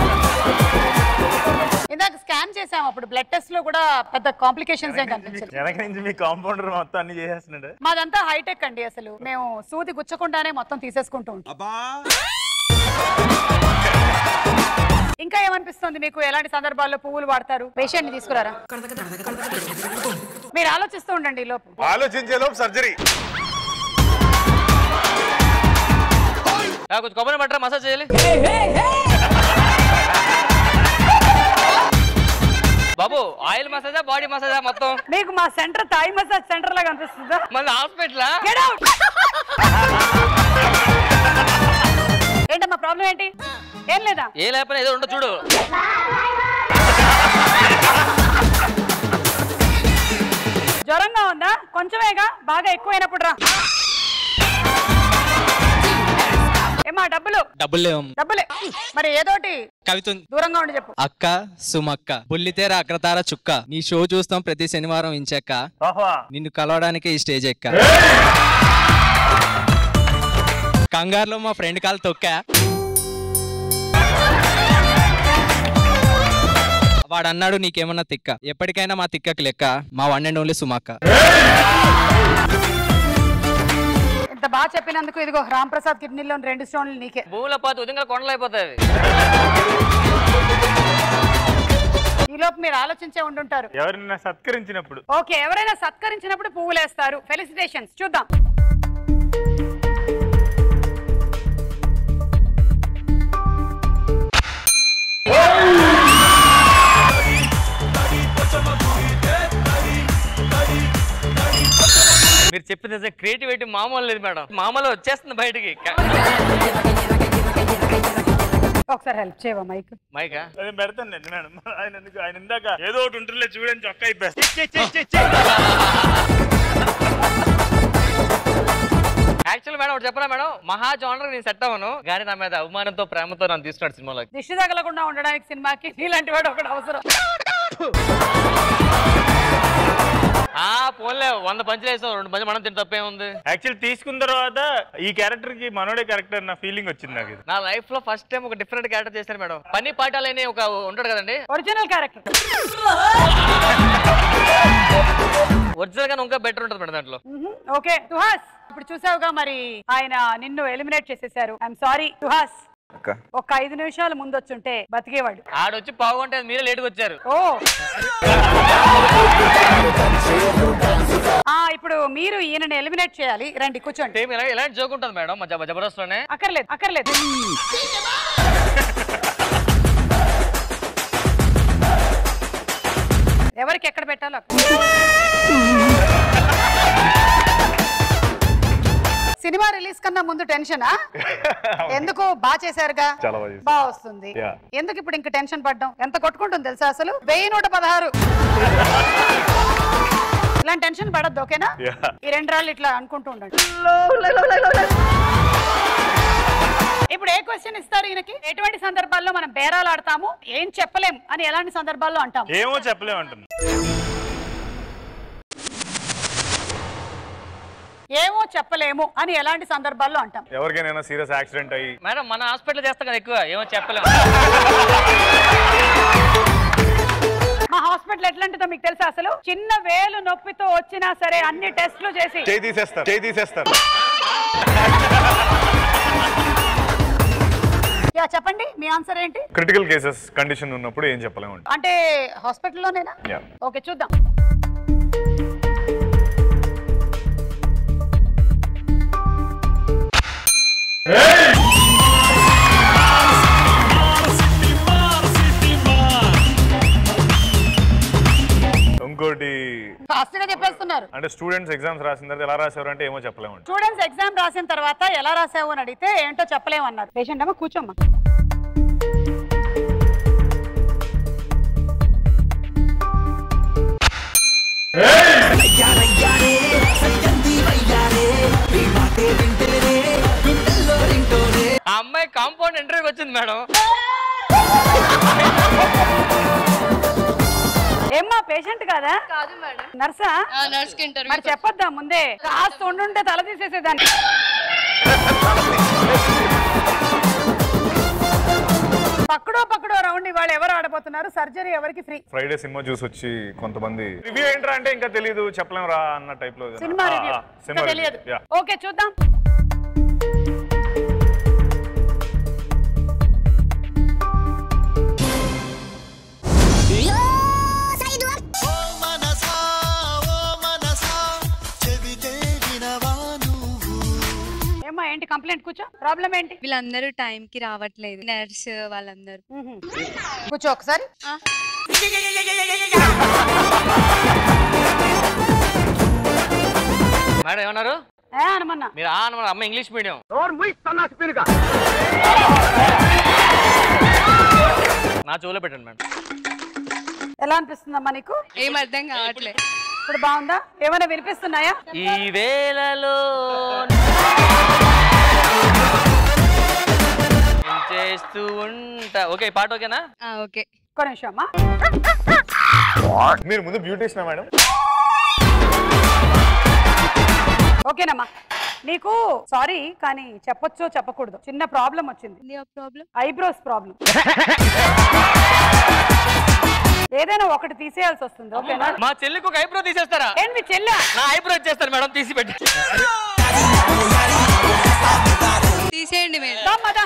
ఇందాక స్కాన్ చేసాం అప్పుడు బ్లడ్ టెస్ట్ లో కూడా పెద్ద కాంప్లికేషన్స్ ఏం కనిపించలేదు వెనక నుంచి మీ కాంపౌండర్ మొత్తం అన్ని చేసేస్తున్నాడు మాదంతా హైటెక్ అండి అసలు మేము సూది గుచ్చకుండానే మొత్తం తీసేసుకుంటూ ఉంటాం ఇంకా ఏమనిపిస్తుంది మీకు ఎలాంటి సందర్భాల్లో పువ్వులు వాడతారు పేషెంట్ ని తీసుకురారా మీరు ఆలోచిస్తూ ఉండండి ఈ లోపు ఆలోచించే లోపు సర్జరీ కొంచెం కొబ్బరి పట్టరా మసాజ్ చేయాలి బాబు ఆయిల్ మసాజా బాడీ మసాజా మొత్తం మీకు మా సెంటర్ థాయి మసాజ్ సెంటర్ లాగా అనిపిస్తుందా మళ్ళీ హాస్పిటల్ Get out! ఏంటమ్మా ప్రాబ్లం ఏంటి ఏం లేదా ఏ లేకపోయినా ఏదో ఉండో చూడు జ్వరంగా ఉందా కొంచెమేగా బాగా ఎక్కువైనప్పుడు రా ఏమా డబ్బులు డబ్బులు లేవు డబ్బులే మరి ఏదోటి కవిత దూరంగా ఉండి చెప్పు అక్క సుమక్క బుల్లితేర అగ్రతార చుక్క నీ షో చూస్తాం ప్రతి శనివారం ఇంచక్క నిన్ను కలవడానికి ఈ స్టేజ్ ఎక్క కంగారులో మా ఫ్రెండ్ కాలు తొక్కా వాడు అన్నాడు నీకేమన్నా తిక్క ఎప్పటికైనా మా తిక్కకి లెక్క మా వన్ అండ్ ఓన్లీ సుమక్క ఇంత బాగా చెప్పినందుకు ఇదిగో రామ్ ప్రసాద్ కిడ్నీలో రెండు స్టోన్లు నీకే భూమిలో పాతి ఉదయంగా కొండలు అయిపోతాయి ఈ లోపు మీరు ఆలోచించే ఉండుంటారు ఎవరినైనా సత్కరించినప్పుడు ఓకే ఎవరైనా సత్కరించినప్పుడు పువ్వులు వేస్తారు ఫెలిసిటేషన్స్ చూద్దాం మీరు చెప్పింది క్రియేటివిటీ మామూలు లేదు మేడం మామూలు వచ్చేస్తుంది బయటికి ఒకసారి హెల్ప్ చేయవా మైక్ మైకా నేను పెడతాను నేను మేడం ఆయన ఎందుకు ఆయన ఇందాక ఏదో ఒకటి ఉంటుందిలే చూడని చొక్కా ఇప్పేస్తా యాక్చువల్ మేడం ఒకటి చెప్పరా మేడం మహా జానర్ నేను సెట్ అవ్వను కానీ నా మీద అవమానంతో ప్రేమతో నన్ను తీసుకున్నాడు సినిమాలోకి దిష్టి తగలకుండా ఉండడానికి సినిమాకి నీలాంటి వాడు ఒకటి అవసరం ఆ పోన్లే వంద పంచులు వేసాం రెండు పంచులు మనం తింటే తప్పేముంది యాక్చువల్ తీసుకున్న తర్వాత ఈ క్యారెక్టర్ కి మనోడే క్యారెక్టర్ నా ఫీలింగ్ వచ్చింది నాకు ఇది నా లైఫ్ లో ఫస్ట్ టైం ఒక డిఫరెంట్ క్యారెక్టర్ చేశారు మేడం పని పాఠాలని ఒక ఉంటాడు కదండి ఒరిజినల్ క్యారెక్టర్ ఒరిజినల్ గా ఇంకా బెటర్ ఉంటుంది మేడం దాంట్లో ఓకే సుహాస్ ఇప్పుడు చూసావుగా మరి ఆయన నిన్ను ఎలిమినేట్ చేసేసారు ఐఎమ్ సారీ సుహాస్ ఒక ఐదు నిమిషాల ముందు వచ్చుంటే బతికేవాడు ఆడొచ్చి పావుగంటే మీరే లేట్గా వచ్చారు ఓ ఆ ఇప్పుడు మీరు ఈయనని ఎలిమినేట్ చేయాలి రండి కూర్చోండి సేమ్ ఇలా ఎలాంటి జోక్ ఉంటుంది మేడం మా జబ- జబర్దస్త్ లోనే అక్కర్లేదు అక్కర్లేదు ఎవరికి ఎక్కడ పెట్టాలో అక్కడ. సినిమా రిలీజ్ కన్నా ముందు టెన్షనా ఎందుకు బాగా చేశారుగా చాలా బాగా చేశారు. బాగా వస్తుంది Yeah. ఎందుకు ఇప్పుడు ఇంకా టెన్షన్ పడ్డం ఎంత కొట్టుకుంటుంది తెలుసా అసలు వెయ్యి నూట పదహారు ఇలాంటి టెన్షన్ పడద్దు ఓకేనా Yeah. ఈ రెండు రాళ్ళు ఇట్లా అనుకుంటూ ఉండండి ఇప్పుడు ఏ క్వశ్చన్ ఇస్తారు ఈయనకి ఎటువంటి సందర్భాల్లో మనం బేరాలు ఆడతాము ఏం చెప్పలేం అని ఎలాంటి సందర్భాల్లో అంటాం ఏమో చెప్పలేమంటుంది ఏమో చెప్పలేము అని ఎలాంటి సందర్భాల్లో అంటాం ఎవరికైనా సీరియస్ యాక్సిడెంట్ అయ్యి మేడం మన హాస్పిటల్ చేస్తాం కదా ఎక్కువ ఏమో చెప్పలేము మా హాస్పిటల్ ఎట్లాంటిదో మీకు తెలుసా అసలు చిన్న వేలు నొప్పితో వచ్చినా సరే అన్ని టెస్టులు చేసి చేయి తీసేస్తారు చేయి తీసేస్తారు యా చెప్పండి మీ ఆన్సర్ ఏంటి క్రిటికల్ కేసెస్ కండిషన్ ఉన్నప్పుడు ఏం చెప్పలేము అంటే హాస్పిటల్లోనేనా యా ఓకే చూద్దాం ఇంకోటి ఫాస్ట్ గా చెప్పేస్తున్నారు అంటే స్టూడెంట్స్ ఎగ్జామ్స్ రాసిన తర్వాత ఎలా రాసేవారు అంటే ఏమో చెప్పలేము స్టూడెంట్స్ ఎగ్జామ్ రాసిన తర్వాత ఎలా రాసావు అని అడిగితే ఏంటో చెప్పలేమన్నారు పేషెంట్ అమ్మ కూర్చోమ్మా ఆ అమ్మాయి కాంపౌండ్ ఇంటర్వ్యూకి వచ్చింది మేడం ఏమ్మా పేషెంట్ కాదా కాదు మేడం నర్సా నర్స్ కి ఇంటర్వ్యూ మరి చెప్పొద్దా ముందే కాస్త ఉండుంటే తల తీసేసేదాన్ని పక్కడో పక్కడో రౌండ్ ఇవాళ ఎవరు ఆడబోతున్నారు సర్జరీ ఎవరికి ఫ్రీ ఫ్రైడే సినిమా చూసి వచ్చి కొంతమంది రివ్యూ ఏంట్రా అంటే ఇంకా తెలియదు చెప్పలేం రా అన్న టైప్ లో సినిమా ఆ, రివ్యూ ఆ, సినిమా తెలియదు review. Yeah. ఓకే చూద్దాం ఏమ్మా ఏంటి కంప్లైంట్ కూర్చో ప్రాబ్లం ఏంటి వీళ్ళందరూ టైం కి రావట్లేదు నర్స్ వాళ్ళందరూ కూర్చో ఒకసారి మేడం ఏమన్నారు ఏ అనమన్నా మీరు ఆ అన్నమాట అమ్మ ఇంగ్లీష్ మీడియం నా చెవులో పెట్టండి మేడం ఎలా అనిపిస్తుందమ్మా నీకు ఏం అర్థం కావట్లేదు ఇప్పుడు బాగుందా ఏమైనా వినిపిస్తున్నాయా ఈ వేళలో ఏం చేస్తూ ఉంటా ఓకే పాట ఓకేనా ఓకే ఒక్క నిమిషం అమ్మా మీరు ముందు బ్యూటీషనా మేడం ఓకేనమ్మా నీకు సారీ కానీ చెప్పొచ్చో చెప్పకూడదు చిన్న ప్రాబ్లం వచ్చింది ప్రాబ్లం ఐబ్రోస్ ప్రాబ్లం ఏదైనా ఒకటి తీసేయాల్సి వస్తుంది ఓకేనా మా చెల్లికి ఒక ఐబ్రో తీసేస్తారా ఏంటి మీ చెల్లె నా ఐబ్రో ఇచ్చేస్తాను మేడం తీసి పెట్టి తీసేయండి మీరు రా, మద.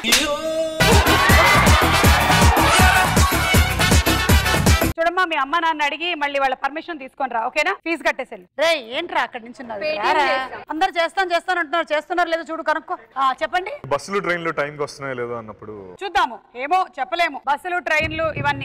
చూడమ్మా మీ అమ్మ నాన్న అడిగి మళ్ళీ వాళ్ళ పర్మిషన్ తీసుకొని రా ఓకేనా ఫీజు కట్టేసేళ్ళు రే ఏంట్రా అక్కడి నుంచి ఉన్నది? Paytm రారా. చేస్తాం. అందరు చేస్తాను చేస్తాను అంటున్నారు చేస్తున్నారు లేదో చూడు కనుక్కో ఆ, చెప్పండి బస్సులు ట్రైన్లు టైంకి వస్తున్నాయో లేదో అన్నప్పుడు చూద్దాము ఏమో చెప్పలేము బస్సులు ట్రైన్లు ఇవన్నీ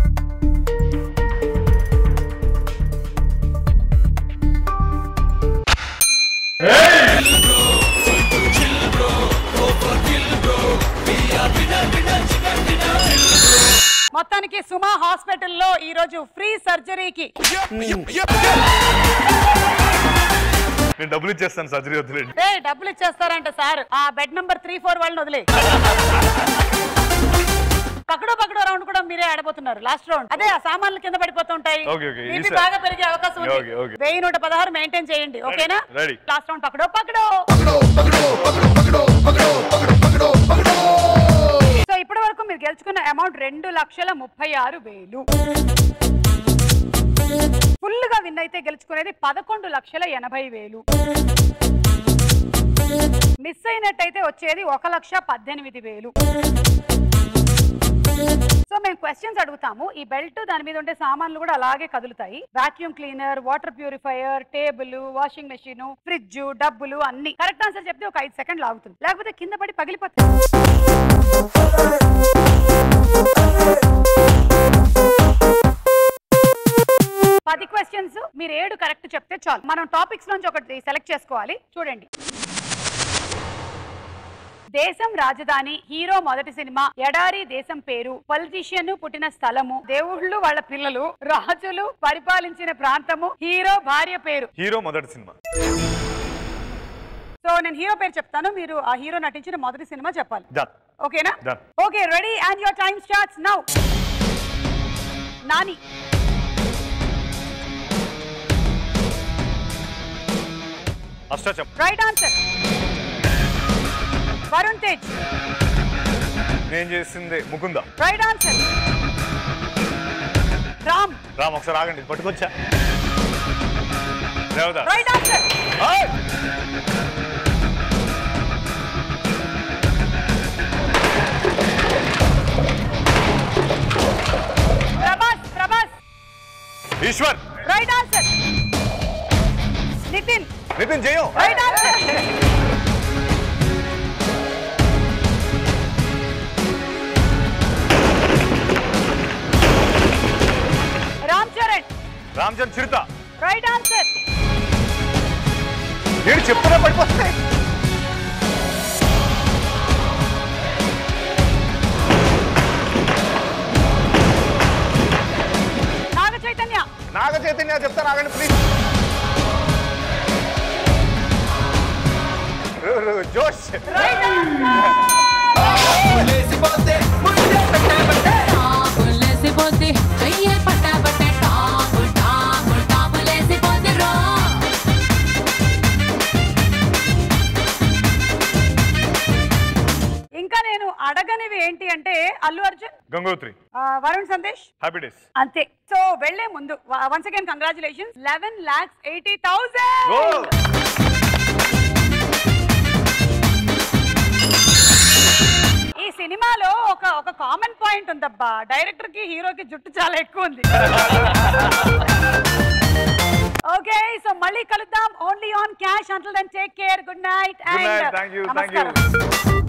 మొత్తానికి సుమా హాస్పిటల్లో ఈ రోజు ఫ్రీ సర్జరీకి నేను డబ్బులు ఇచ్చేస్తాను సర్జరీ వద్దులేండి ఏ డబ్బులు ఇచ్చేస్తారంట సార్ ఆ బెడ్ నంబర్ త్రీ ఫోర్ వాళ్ళని వదిలే పక్కడో పకడో పకడో రౌండ్ కూడా మీరే ఆడబోతున్నారు లాస్ట్ రౌండ్ అదే ఆ సామాన్లు కింద పడిపోతుంటాయి Okay, okay. బీపీ ఈసారి. బాగా పెరిగే అవకాశం Okay, ఉంది okay. వెయ్యి నూట పదహారు మెయింటైన్ చేయండి ఓకేనా Ready. లాస్ట్ రౌండ్ పకడో పకడో సో ఇప్పటి వరకు మీరు గెలుచుకున్న అమౌంట్ రెండు లక్షల ముప్పై ఆరు వేలు ఫుల్ గా విన్ అయితే గెలుచుకునేది పదకొండు లక్షల ఎనభై వేలు మిస్ అయినట్టయితే వచ్చేది ఒక లక్ష పద్దెనిమిది వేలు సో మేము క్వశ్చన్స్ అడుగుతాము ఈ బెల్ట్ దాని మీద ఉండే సామాన్లు కూడా అలాగే కదులుతాయి vacuum cleaner water purifier table washing machine fridge డబ్బులు అన్ని కరెక్ట్ ఆన్సర్ చెప్తే ఒక ఐదు సెకండ్లు ఆగుతుంది లేకపోతే కింద పడి పగిలిపోతుంది పది క్వశ్చన్స్ మీరు ఏడు కరెక్ట్ చెప్తే చాలు మనం టాపిక్స్ నుంచి ఒకటి సెలెక్ట్ చేసుకోవాలి చూడండి దేశం రాజధాని హీరో మొదటి సినిమా ఎడారి దేశం పేరు పొలిటీషియన్ పుట్టిన స్థలము దేవుళ్ళు వాళ్ళ పిల్లలు రాజులు పరిపాలించిన ప్రాంతము హీరో భార్య పేరు హీరో మొదటి సినిమా సో నేను హీరో పేరు చెప్తాను మీరు ఆ హీరో నటించిన మొదటి సినిమా చెప్పాలి డన్ ఓకేనా done okay ready and your time starts now Nani అష్టాచం రైట్ ఆన్సర్ వరుణ్ తేజ్ నేను చేసింది ముకుంద రైట్ ఆన్సర్ రామ్ రామ్ ఒకసారి ఆగండి ఇది పట్టుకొచ్చా దేవదాస్ రైట్ ఆన్సర్ ఆయ్! Prabhas Prabhas Eeshwar right answer Nithin Nithin Jayam right answer Ram Charan Ram Chand Chirutha right answer నేను చెప్తున్నా పడిపోతున్నాయి నాగ చైతన్య నాగ చైతన్య చెప్తాను ఆగండి ప్లీజ్ జోష్ ఇంకా నేను అడగనివి ఏంటి అంటే అల్లు అర్జున్ గంగోత్రి ఆ, వరుణ్ సందేశ్ హ్యాపీ డేస్ అంతే సో వెళ్లే ముందు once again congratulations eleven lakhs eighty thousand ఈ సినిమాలో ఒక ఒక కామన్ పాయింట్ ఉందబ్బా డైరెక్టర్ కి హీరోకి జుట్టు చాలా ఎక్కువ ఉంది ఓకే సో మళ్ళీ కలుద్దాం only on cash until then take care good night Good night. And Thank you. Thank you.